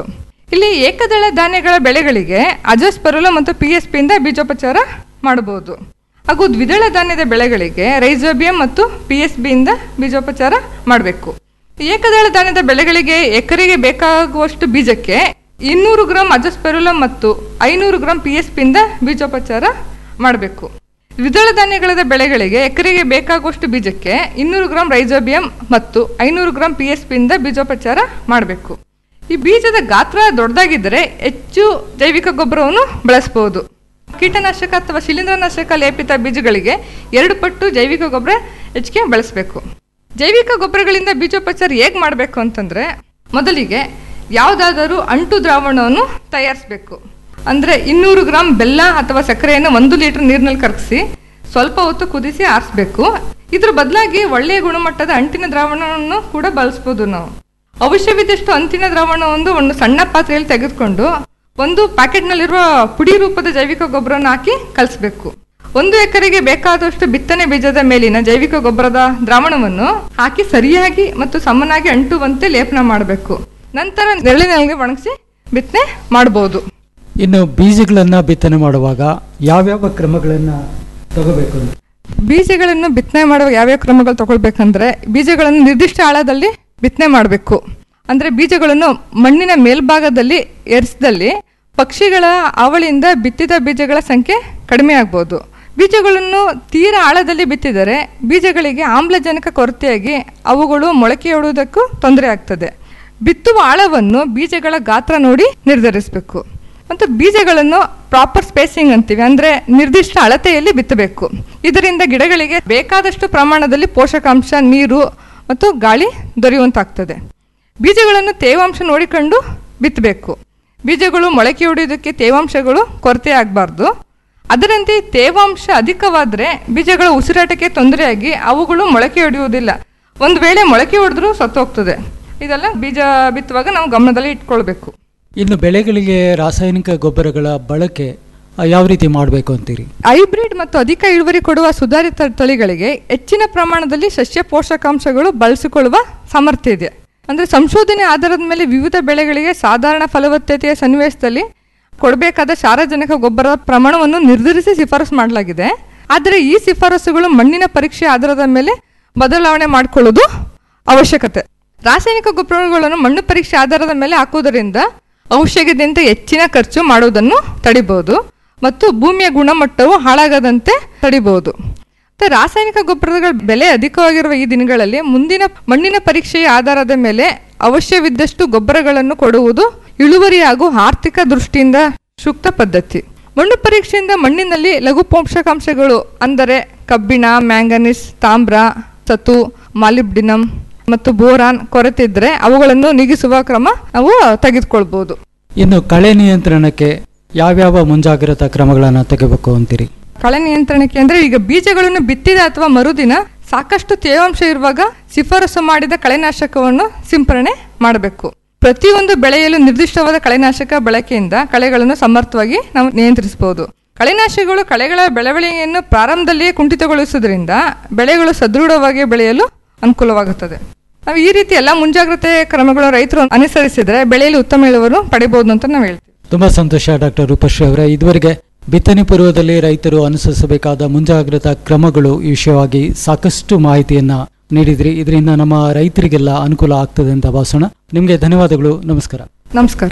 ಇಲ್ಲಿ ಏಕದಳ ಧಾನ್ಯಗಳ ಬೆಳೆಗಳಿಗೆ ಅಜಸ್ಪರುಲ ಮತ್ತು ಪಿ ಎಸ್ ಪಿಯಿಂದ ಬೀಜೋಪಚಾರ ಮಾಡಬಹುದು ಹಾಗೂ ದ್ವಿದಳ ಧಾನ್ಯದ ಬೆಳೆಗಳಿಗೆ ರೈಸೋಬಿಯಂ ಮತ್ತು ಪಿ ಎಸ್ ಬಿಯಿಂದ ಬೀಜೋಪಚಾರ ಮಾಡಬೇಕು ಏಕದಳ ಧಾನ್ಯದ ಬೆಳೆಗಳಿಗೆ ಎಕರೆಗೆ ಬೇಕಾಗುವಷ್ಟು ಬೀಜಕ್ಕೆ ಇನ್ನೂರು ಗ್ರಾಂ ಅಜಸ್ಪೆರುಲ ಮತ್ತು ಐನೂರು ಗ್ರಾಂ ಪಿ ಎಸ್ ಪಿಯಿಂದ ಬೀಜೋಪಚಾರ ಮಾಡಬೇಕು ದ್ವಿದಳ ಧಾನ್ಯಗಳದ ಬೆಳೆಗಳಿಗೆ ಎಕರೆಗೆ ಬೇಕಾಗುವಷ್ಟು ಬೀಜಕ್ಕೆ ಇನ್ನೂರು ಗ್ರಾಂ ರೈಸೋಬಿಯಂ ಮತ್ತು ಐನೂರು ಗ್ರಾಂ ಪಿ ಎಸ್ ಪಿಯಿಂದ ಬೀಜೋಪಚಾರ ಮಾಡಬೇಕು ಈ ಬೀಜದ ಗಾತ್ರ ದೊಡ್ಡದಾಗಿದ್ದರೆ ಹೆಚ್ಚು ಜೈವಿಕ ಗೊಬ್ಬರವನ್ನು ಬಳಸಬಹುದು ಕೀಟನಾಶಕ ಅಥವಾ ಶಿಲೀಂಧ್ರನಾಶಕ ಲೇಪಿತ ಬೀಜಗಳಿಗೆ ಎರಡು ಪಟ್ಟು ಜೈವಿಕ ಗೊಬ್ಬರ ಹೆಚ್ಚಿಗೆ ಬಳಸಬೇಕು ಜೈವಿಕ ಗೊಬ್ಬರಗಳಿಂದ ಬೀಜೋಪಚಾರ ಹೇಗೆ ಮಾಡಬೇಕು ಅಂತಂದರೆ ಮೊದಲಿಗೆ ಯಾವುದಾದರೂ ಅಂಟು ದ್ರಾವಣವನ್ನು ತಯಾರಿಸಬೇಕು ಅಂದರೆ ಇನ್ನೂರು ಗ್ರಾಂ ಬೆಲ್ಲ ಅಥವಾ ಸಕ್ಕರೆಯನ್ನು ಒಂದು ಲೀಟರ್ ನೀರಿನಲ್ಲಿ ಕರಗಿಸಿ ಸ್ವಲ್ಪ ಹೊತ್ತು ಕುದಿಸಿ ಆರಿಸ್ಬೇಕು ಇದ್ರ ಬದಲಾಗಿ ಒಳ್ಳೆಯ ಗುಣಮಟ್ಟದ ಅಂಟಿನ ದ್ರಾವಣವನ್ನು ಕೂಡ ಬಳಸ್ಬೋದು ನಾವು ಅವಶ್ಯವಿದ್ದಷ್ಟು ಅಂಟಿನ ದ್ರಾವಣವನ್ನು ಒಂದು ಸಣ್ಣ ಪಾತ್ರೆಯಲ್ಲಿ ತೆಗೆದುಕೊಂಡು ಒಂದು ಪ್ಯಾಕೆಟ್ನಲ್ಲಿರುವ ಪುಡಿ ರೂಪದ ಜೈವಿಕ ಗೊಬ್ಬರವನ್ನು ಹಾಕಿ ಕಲಿಸ್ಬೇಕು ಒಂದು ಎಕರೆಗೆ ಬೇಕಾದಷ್ಟು ಬಿತ್ತನೆ ಬೀಜದ ಮೇಲಿನ ಜೈವಿಕ ಗೊಬ್ಬರದ ದ್ರಾವಣವನ್ನು ಹಾಕಿ ಸರಿಯಾಗಿ ಮತ್ತು ಸಮನಾಗಿ ಅಂಟುವಂತೆ ಲೇಪನ ಮಾಡಬೇಕು ನಂತರ ನೆರಳಿನಲ್ಲಿ ಒಣಗಿಸಿ ಬಿತ್ತನೆ ಮಾಡಬಹುದು ಇನ್ನು ಬೀಜಗಳನ್ನ ಬಿತ್ತನೆ ಮಾಡುವಾಗ ಯಾವ್ಯಾವ ಕ್ರಮಗಳನ್ನ ತಗೋಬೇಕು ಅಂತ ಬೀಜಗಳನ್ನು ಬಿತ್ತನೆ ಮಾಡುವ ಯಾವ್ಯಾವ ಕ್ರಮಗಳು ತಗೊಳ್ಬೇಕಂದ್ರೆ ಬೀಜಗಳನ್ನು ನಿರ್ದಿಷ್ಟ ಆಳದಲ್ಲಿ ಬಿತ್ತನೆ ಮಾಡಬೇಕು ಅಂದರೆ ಬೀಜಗಳನ್ನು ಮಣ್ಣಿನ ಮೇಲ್ಭಾಗದಲ್ಲಿ ಎರಿಸಿದಲ್ಲಿ ಪಕ್ಷಿಗಳ ಅವಳಿಯಿಂದ ಬಿತ್ತಿದ ಬೀಜಗಳ ಸಂಖ್ಯೆ ಕಡಿಮೆ ಆಗ್ಬೋದು ಬೀಜಗಳನ್ನು ತೀರಾ ಆಳದಲ್ಲಿ ಬಿತ್ತಿದರೆ ಬೀಜಗಳಿಗೆ ಆಮ್ಲಜನಕ ಕೊರತೆಯಾಗಿ ಅವುಗಳು ಮೊಳಕೆಯೊಡುವುದಕ್ಕೂ ತೊಂದರೆ ಆಗ್ತದೆ ಬಿತ್ತುವ ಆಳವನ್ನು ಬೀಜಗಳ ಗಾತ್ರ ನೋಡಿ ನಿರ್ಧರಿಸಬೇಕು ಮತ್ತು ಬೀಜಗಳನ್ನು ಪ್ರಾಪರ್ ಸ್ಪೇಸಿಂಗ್ ಅಂತೀವಿ ಅಂದರೆ ನಿರ್ದಿಷ್ಟ ಅಳತೆಯಲ್ಲಿ ಬಿತ್ತಬೇಕು ಇದರಿಂದ ಗಿಡಗಳಿಗೆ ಬೇಕಾದಷ್ಟು ಪ್ರಮಾಣದಲ್ಲಿ ಪೋಷಕಾಂಶ ನೀರು ಮತ್ತು ಗಾಳಿ ದೊರೆಯುವಂತಾಗ್ತದೆ ಬೀಜಗಳನ್ನು ತೇವಾಂಶ ನೋಡಿಕೊಂಡು ಬಿತ್ತಬೇಕು ಬೀಜಗಳು ಮೊಳಕೆ ಹೊಡೆಯೋದಕ್ಕೆ ತೇವಾಂಶಗಳು ಕೊರತೆ ಆಗಬಾರ್ದು ಅದರಂತೆ ತೇವಾಂಶ ಅಧಿಕವಾದರೆ ಬೀಜಗಳ ಉಸಿರಾಟಕ್ಕೆ ತೊಂದರೆಯಾಗಿ ಅವುಗಳು ಮೊಳಕೆ ಹೊಡೆಯುವುದಿಲ್ಲ ಒಂದು ವೇಳೆ ಮೊಳಕೆ ಹೊಡೆದ್ರೂ ಸತ್ತೋಗ್ತದೆ ಇದೆಲ್ಲ ಬೀಜ ಬಿತ್ತುವಾಗ ನಾವು ಗಮನದಲ್ಲಿ ಇಟ್ಕೊಳ್ಬೇಕು ಇನ್ನು ಬೆಳೆಗಳಿಗೆ ರಾಸಾಯನಿಕ ಗೊಬ್ಬರಗಳ ಬಳಕೆ ಆ, ಯಾವ ರೀತಿ ಮಾಡಬೇಕು ಅಂತೀರಿ ಹೈಬ್ರಿಡ್ ಮತ್ತು ಅಧಿಕ ಇಳುವರಿ ಕೊಡುವ ಸುಧಾರಿತ ತಳಿಗಳಿಗೆ ಹೆಚ್ಚಿನ ಪ್ರಮಾಣದಲ್ಲಿ ಸಸ್ಯ ಪೋಷಕಾಂಶಗಳು ಬಳಸಿಕೊಳ್ಳುವ ಸಾಮರ್ಥ್ಯ ಇದೆ ಅಂದರೆ ಸಂಶೋಧನೆ ಆಧಾರದ ಮೇಲೆ ವಿವಿಧ ಬೆಳೆಗಳಿಗೆ ಸಾಧಾರಣ ಫಲವತ್ತತೆಯ ಸನ್ನಿವೇಶದಲ್ಲಿ ಕೊಡಬೇಕಾದ ಸಾರಜನಕ ಗೊಬ್ಬರದ ಪ್ರಮಾಣವನ್ನು ನಿರ್ಧರಿಸಿ ಶಿಫಾರಸು ಮಾಡಲಾಗಿದೆ ಆದರೆ ಈ ಶಿಫಾರಸುಗಳು ಮಣ್ಣಿನ ಪರೀಕ್ಷೆ ಆಧಾರದ ಮೇಲೆ ಬದಲಾವಣೆ ಮಾಡಿಕೊಳ್ಳುವುದು ಅವಶ್ಯಕತೆ ರಾಸಾಯನಿಕ ಗೊಬ್ಬರಗಳನ್ನು ಮಣ್ಣು ಪರೀಕ್ಷೆ ಆಧಾರದ ಮೇಲೆ ಹಾಕುವುದರಿಂದ ಔಷಧದಿಂದ ಹೆಚ್ಚಿನ ಖರ್ಚು ಮಾಡುವುದನ್ನು ತಡಿಬಹುದು ಮತ್ತು ಭೂಮಿಯ ಗುಣಮಟ್ಟವು ಹಾಳಾಗದಂತೆ ತಡಿಬಹುದು ಮತ್ತು ರಾಸಾಯನಿಕ ಗೊಬ್ಬರಗಳ ಬೆಲೆ ಅಧಿಕವಾಗಿರುವ ಈ ದಿನಗಳಲ್ಲಿ ಮುಂದಿನ ಮಣ್ಣಿನ ಪರೀಕ್ಷೆಯ ಆಧಾರದ ಮೇಲೆ ಅವಶ್ಯವಿದ್ದಷ್ಟು ಗೊಬ್ಬರಗಳನ್ನು ಕೊಡುವುದು ಇಳುವರಿ ಹಾಗೂ ಆರ್ಥಿಕ ದೃಷ್ಟಿಯಿಂದ ಸೂಕ್ತ ಪದ್ಧತಿ ಮಣ್ಣು ಪರೀಕ್ಷೆಯಿಂದ ಮಣ್ಣಿನಲ್ಲಿ ಲಘು ಪೋಷಕಾಂಶಗಳು ಅಂದರೆ ಕಬ್ಬಿಣ ಮ್ಯಾಂಗನೀಸ್ ತಾಮ್ರ ಸತು ಮಾಲಿಬ್ಡಿನಮ್ ಮತ್ತು ಬೋರಾನ್ ಕೊರತೆ ಇದ್ದರೆ ಅವುಗಳನ್ನು ನೀಗಿಸುವ ಕ್ರಮ ನಾವು ತೆಗೆದುಕೊಳ್ಬಹುದು ಇನ್ನು ಕಳೆ ನಿಯಂತ್ರಣಕ್ಕೆ ಯಾವ್ಯಾವ ಮುಂಜಾಗ್ರತಾ ಕ್ರಮಗಳನ್ನು ತೆಗೆಬೇಕು ಅಂತೀರಿ ಕಳೆ ನಿಯಂತ್ರಣಕ್ಕೆ ಅಂದ್ರೆ ಈಗ ಬೀಜಗಳನ್ನು ಬಿತ್ತಿದ ಅಥವಾ ಮರುದಿನ ಸಾಕಷ್ಟು ತೇವಾಂಶ ಇರುವಾಗ ಶಿಫಾರಸು ಮಾಡಿದ ಕಳೆನಾಶಕವನ್ನು ಸಿಂಪರಣೆ ಮಾಡಬೇಕು ಪ್ರತಿಯೊಂದು ಬೆಳೆಯಲು ನಿರ್ದಿಷ್ಟವಾದ ಕಳೆನಾಶಕ ಬಳಕೆಯಿಂದ ಕಳೆಗಳನ್ನು ಸಮರ್ಥವಾಗಿ ನಾವು ನಿಯಂತ್ರಿಸಬಹುದು ಕಳೆನಾಶಕಗಳು ಕಳೆಗಳ ಬೆಳವಣಿಗೆಯನ್ನು ಪ್ರಾರಂಭದಲ್ಲಿಯೇ ಕುಂಠಿತಗೊಳಿಸುವುದರಿಂದ ಬೆಳೆಗಳು ಸದೃಢವಾಗಿ ಬೆಳೆಯಲು ಅನುಕೂಲವಾಗುತ್ತದೆ ನಾವು ಈ ರೀತಿ ಎಲ್ಲ ಮುಂಜಾಗ್ರತೆ ಕ್ರಮಗಳು ರೈತರು ಅನುಸರಿಸಿದ್ರೆ ಬೆಳೆಯಲ್ಲಿ ಉತ್ತಮ ಇಳುವರು ಪಡಿಬಹುದು ಅಂತ ನಾವು ಹೇಳ್ತೀವಿ ತುಂಬಾ ಸಂತೋಷ ಡಾಕ್ಟರ್ ರೂಪಶ್ರೀ ಅವರೇ ಇದುವರೆಗೆ ಬಿತ್ತನೆ ಪೂರ್ವದಲ್ಲಿ ರೈತರು ಅನುಸರಿಸಬೇಕಾದ ಮುಂಜಾಗ್ರತಾ ಕ್ರಮಗಳು ಈ ವಿಷಯವಾಗಿ ಸಾಕಷ್ಟು ಮಾಹಿತಿಯನ್ನ ನೀಡಿದ್ರಿ ಇದರಿಂದ ನಮ್ಮ ರೈತರಿಗೆಲ್ಲ ಅನುಕೂಲ ಆಗ್ತದೆ ಅಂತ ಭಾವಿಸೋಣ ನಿಮಗೆ ಧನ್ಯವಾದಗಳು ನಮಸ್ಕಾರ ನಮಸ್ಕಾರ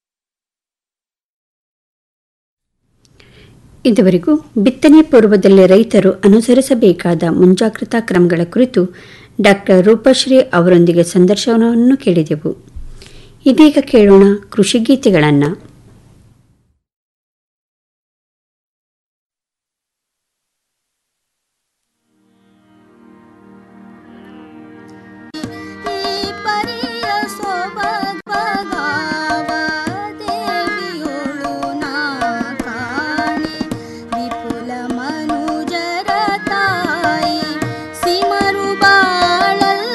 ಇದುವರೆಗೂ ಬಿತ್ತನೆ ಪೂರ್ವದಲ್ಲಿ ರೈತರು ಅನುಸರಿಸಬೇಕಾದ ಮುಂಜಾಗ್ರತಾ ಕ್ರಮಗಳ ಕುರಿತು ಡಾಕ್ಟರ್ ರೂಪಶ್ರೀ ಅವರೊಂದಿಗೆ ಸಂದರ್ಶನವನ್ನು ಕೇಳಿದೆವು ಇದೀಗ ಕೇಳೋಣ ಕೃಷಿ ಗೀತೆಗಳನ್ನು ಪರಿಯ ಸೊಬಗಾವ ದೇವಿಯೋಳು ನಾ ಕಾಣೆ ವಿಪುಲ ಮನುಜರ ತಾಯಿ ಸಿಮರು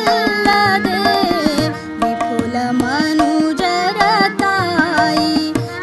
ಬಾಳಲ್ಲದೆ ವಿಪುಲ ಮನುಜರ ತಾಯಿ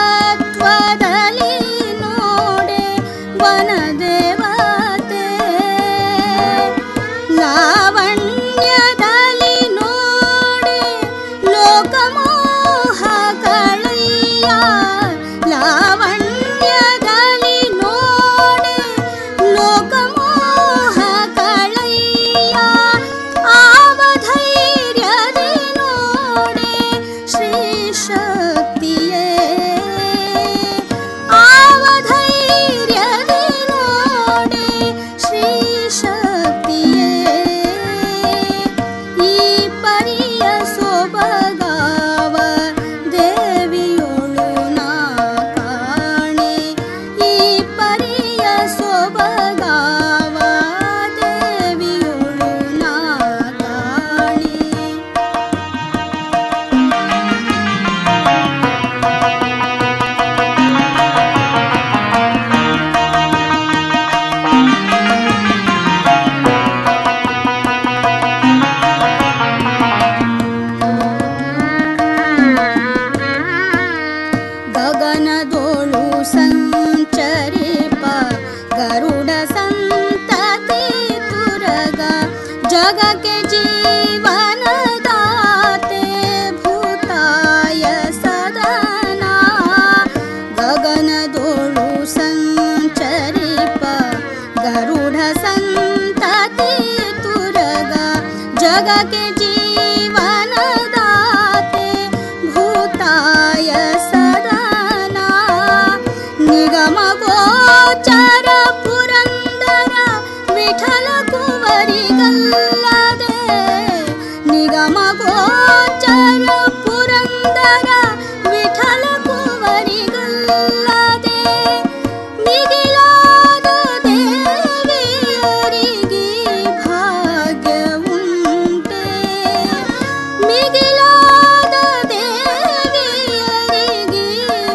ಸತ್ವದಲ್ಲಿ ನೋಡೆ ವನದೇವತೆ ಲಾವಣ್ಯದಲ್ಲಿ ನೋಡೆ ಲೋಕಮೋಹ ಕಳೆಯ ಲಾವಣ್ಯದಲ್ಲಿ ನೋಡೆ ಲೋಕಮೋಹ ಕಳೆಯ ಆವಧೈರ್ಯದಿ ನೋಡೆ ಶ್ರೀ ಶಕ್ತಿಯೇ ಆವಧೈರ್ಯದಿ ನೋಡೆ ಶ್ರೀ ಶಕ್ತಿಯೇ ಈ ಪರಿಯ ಸೊಬಗಾವ ದೇವಿಯೊಳು ನಾ ಕಾಣೆ ಈ ಪರಿಯ ಸೊಬಗಾವ ದೇವಿಯೊಳು ನಾ ಕಾಣೆ ಗಗನದೋಳು ಸಂಚರಿಪ ಗರುಡ ಸಂತತಿ ತುರಗ ಜಗಕ್ಕೆ ಜೀವನದಾತೆ ಭೂತಾಯ ಸದನ ಗಗನದೋಳು ಸಂಚರಿಪ ಗರುಡ ಸಂತತಿ ತುರಗ ಜಗಕ್ಕೆ ಜೀವನದಾತೆ ಭೂತಾಯ ಸದನ ನಿಗಮ ಗೋಚರ ಪುರಂದರ ವಿಠಲ ಕುವರಿಗಲ್ಲದೆ ನಿಗಮ ಗೋಚರ ಪುರಂದರ ವಿಠಲ ಕುವರಿಗಲ್ಲದೆ ಮಿಗಿಲಾದ ದೇವಿಯರಿಗೆ ಭಾಗ್ಯವುಂಟೆ ಮಿಗಿಲಾದ ದೇವಿಯರಿಗೆ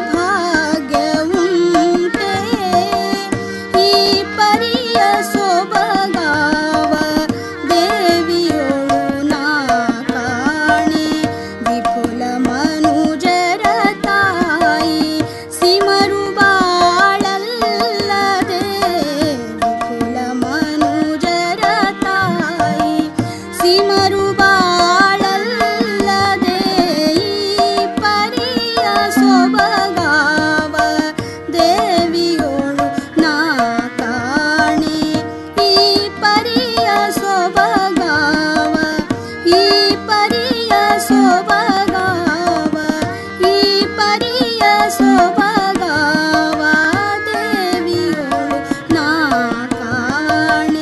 ಭಾಗ್ಯವುಂಟೆ ಈ ಪರಿಯ ಸೊಬಗಾವ ದೇವಿಯೊಳು ನಾ ಕಾಣೆ ವಿಪುಲ ಮನುಜರ ತಾಯಿ ಸಿಮರು ಬಾಳಲ್ಲದೆ ವಿಪುಲ ಮನುಜರ ತಾಯಿ ಸಿಮರು ಬಾಳಲ್ಲದೆ ಈ ಪರಿಯ ಸೊಬಗಾವ ದೇವಿಯೋಳು ನಾ ಕಾಣೆ ಈ ಪರಿಯ ಸೊಬಗಾವ ಈ ಪರಿಯ ಸೊಬಗಾವ ಈ ಪರಿಯ ಸೊಬಗಾವ ದೇವಿಯೋಳು ನಾ ಕಾಣೆ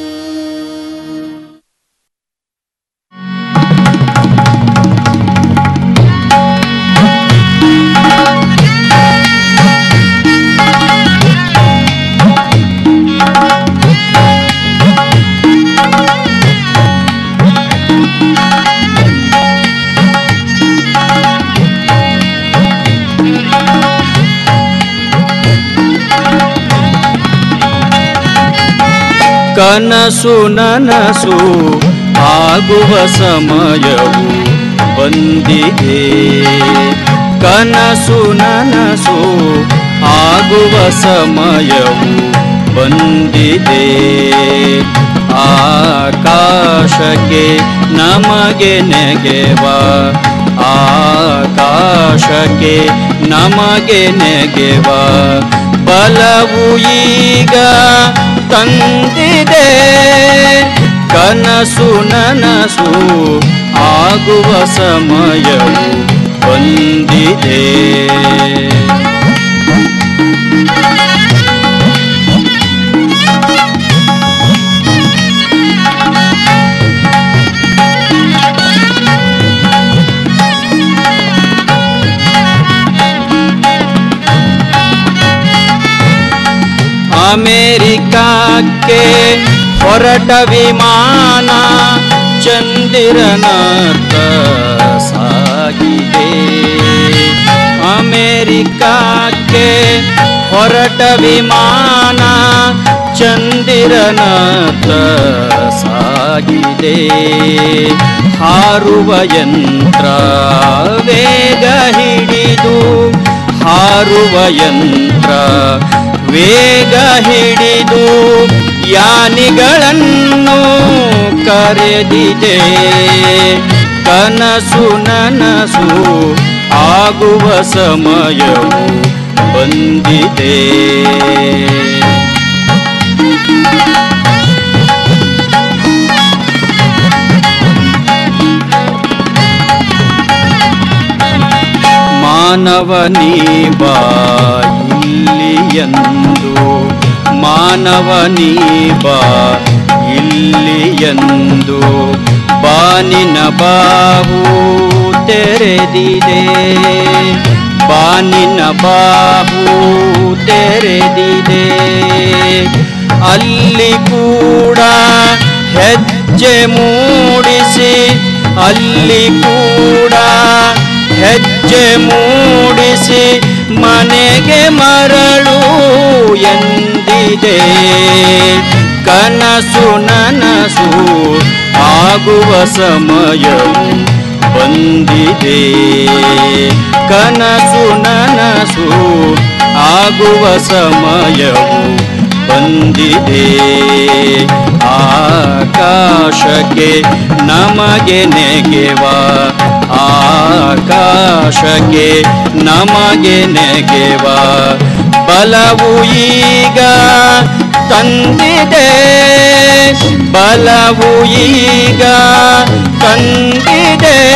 ಕನಸು ನನಸು ಆಗುವ ಸಮಯವು ಬಂದಿದೆ ಕನಸು ನನಸು ಆಗುವ ಸಮಯವು ಬಂದಿದೆ ಆಕಾಶಕ್ಕೆ ನಮಗೆ ನೆಗೆವ ಆಕಾಶಕ್ಕೆ ನಮಗೆ ನೆಗೆವ ಬಲವು ಈಗ ತಂದಿದೆ ಕನಸು ನನಸು ಆಗುವ ಸಮಯವು ಬಂದಿದೆ ಅಮೆರಿಕಕ್ಕೆ ಹೊರಟ ವಿಮಾನ ಚಂದಿರನತ್ತ ಸಾಗಿದೆ ಅಮೆರಿಕಕ್ಕೆ ಹೊರಟ ವಿಮಾನ ಚಂದಿರನತ್ತ ಸಾಗಿದೆ ಹಾರುವ ಯಂತ್ರ ವೇಗ ಹಿಡಿದು ಹಾರುವ ಯಂತ್ರ ವೇಗ ಹಿಡಿದು ಯಾನಿಗಳನ್ನು ಕರೆದಿದೆ ಕನಸು ನನಸು ಆಗುವ ಸಮಯವು ಬಂದಿದೆ ಮಾನವನೀ ಬಾ ಇಲ್ಲಿಯಂದು ಮಾನವನೀ ಬಾ ಇಲ್ಲಿಯಂದು ಬಾನಿನ ಬಾವು ತೆರೆದಿದೆ ಬಾನಿನ ಬಾವು ತೆರೆದಿದೆ ಅಲ್ಲಿ ಕೂಡ ಹೆಜ್ಜೆ ಮೂಡಿಸಿ ಅಲ್ಲಿ ಕೂಡ ಹೆಜ್ಜೆ ಮೂಡಿಸಿ ಮನೆಗೆ ಮರಳು ಎಂದಿದೆ ಕನಸು ನನಸು ಆಗುವ ಸಮಯವು ಬಂದಿದೆ ಕನಸು ನನಸು ಆಗುವ ಸಮಯವು ಬಂದಿದೆ ಆಕಾಶಕ್ಕೆ ನಮಗೆ ನೆಗೆವ ಆಕಾಶಕ್ಕೆ ನಮಗೆ ನೆಗೆವ ಬಲವು ಈಗ ತಂದಿದೆ ಬಲವು ಈಗ ತಂದಿದೆ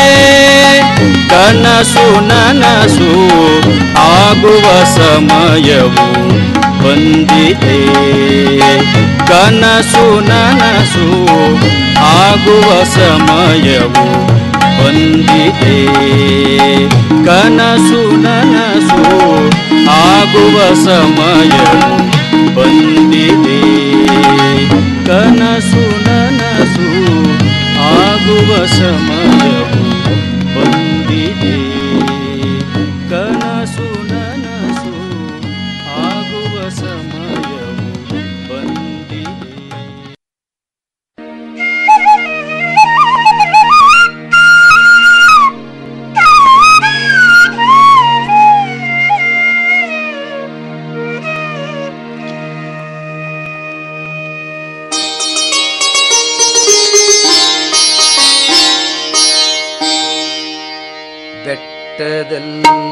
ಕನಸು ನನಸು ಆಗುವ ಸಮಯವು ಬಂದಿದೆ ಕನಸು ನನಸು ಆಗುವ ಸಮಯವು ಬಂದಿದೆ ಕನಸು ನನಸು ಆಗುವ ಸಮಯವು ಬಂದಿದೆ ಕನಸು ನನಸು ಆಗುವ ಸಮಯವು ಬಂದಿದೆ ಕನಸು ನನಸು ಆಗುವ ಸಮಯವು ಬಂದಿದೆ ಬೆಟ್ಟದಲ್ಲಿ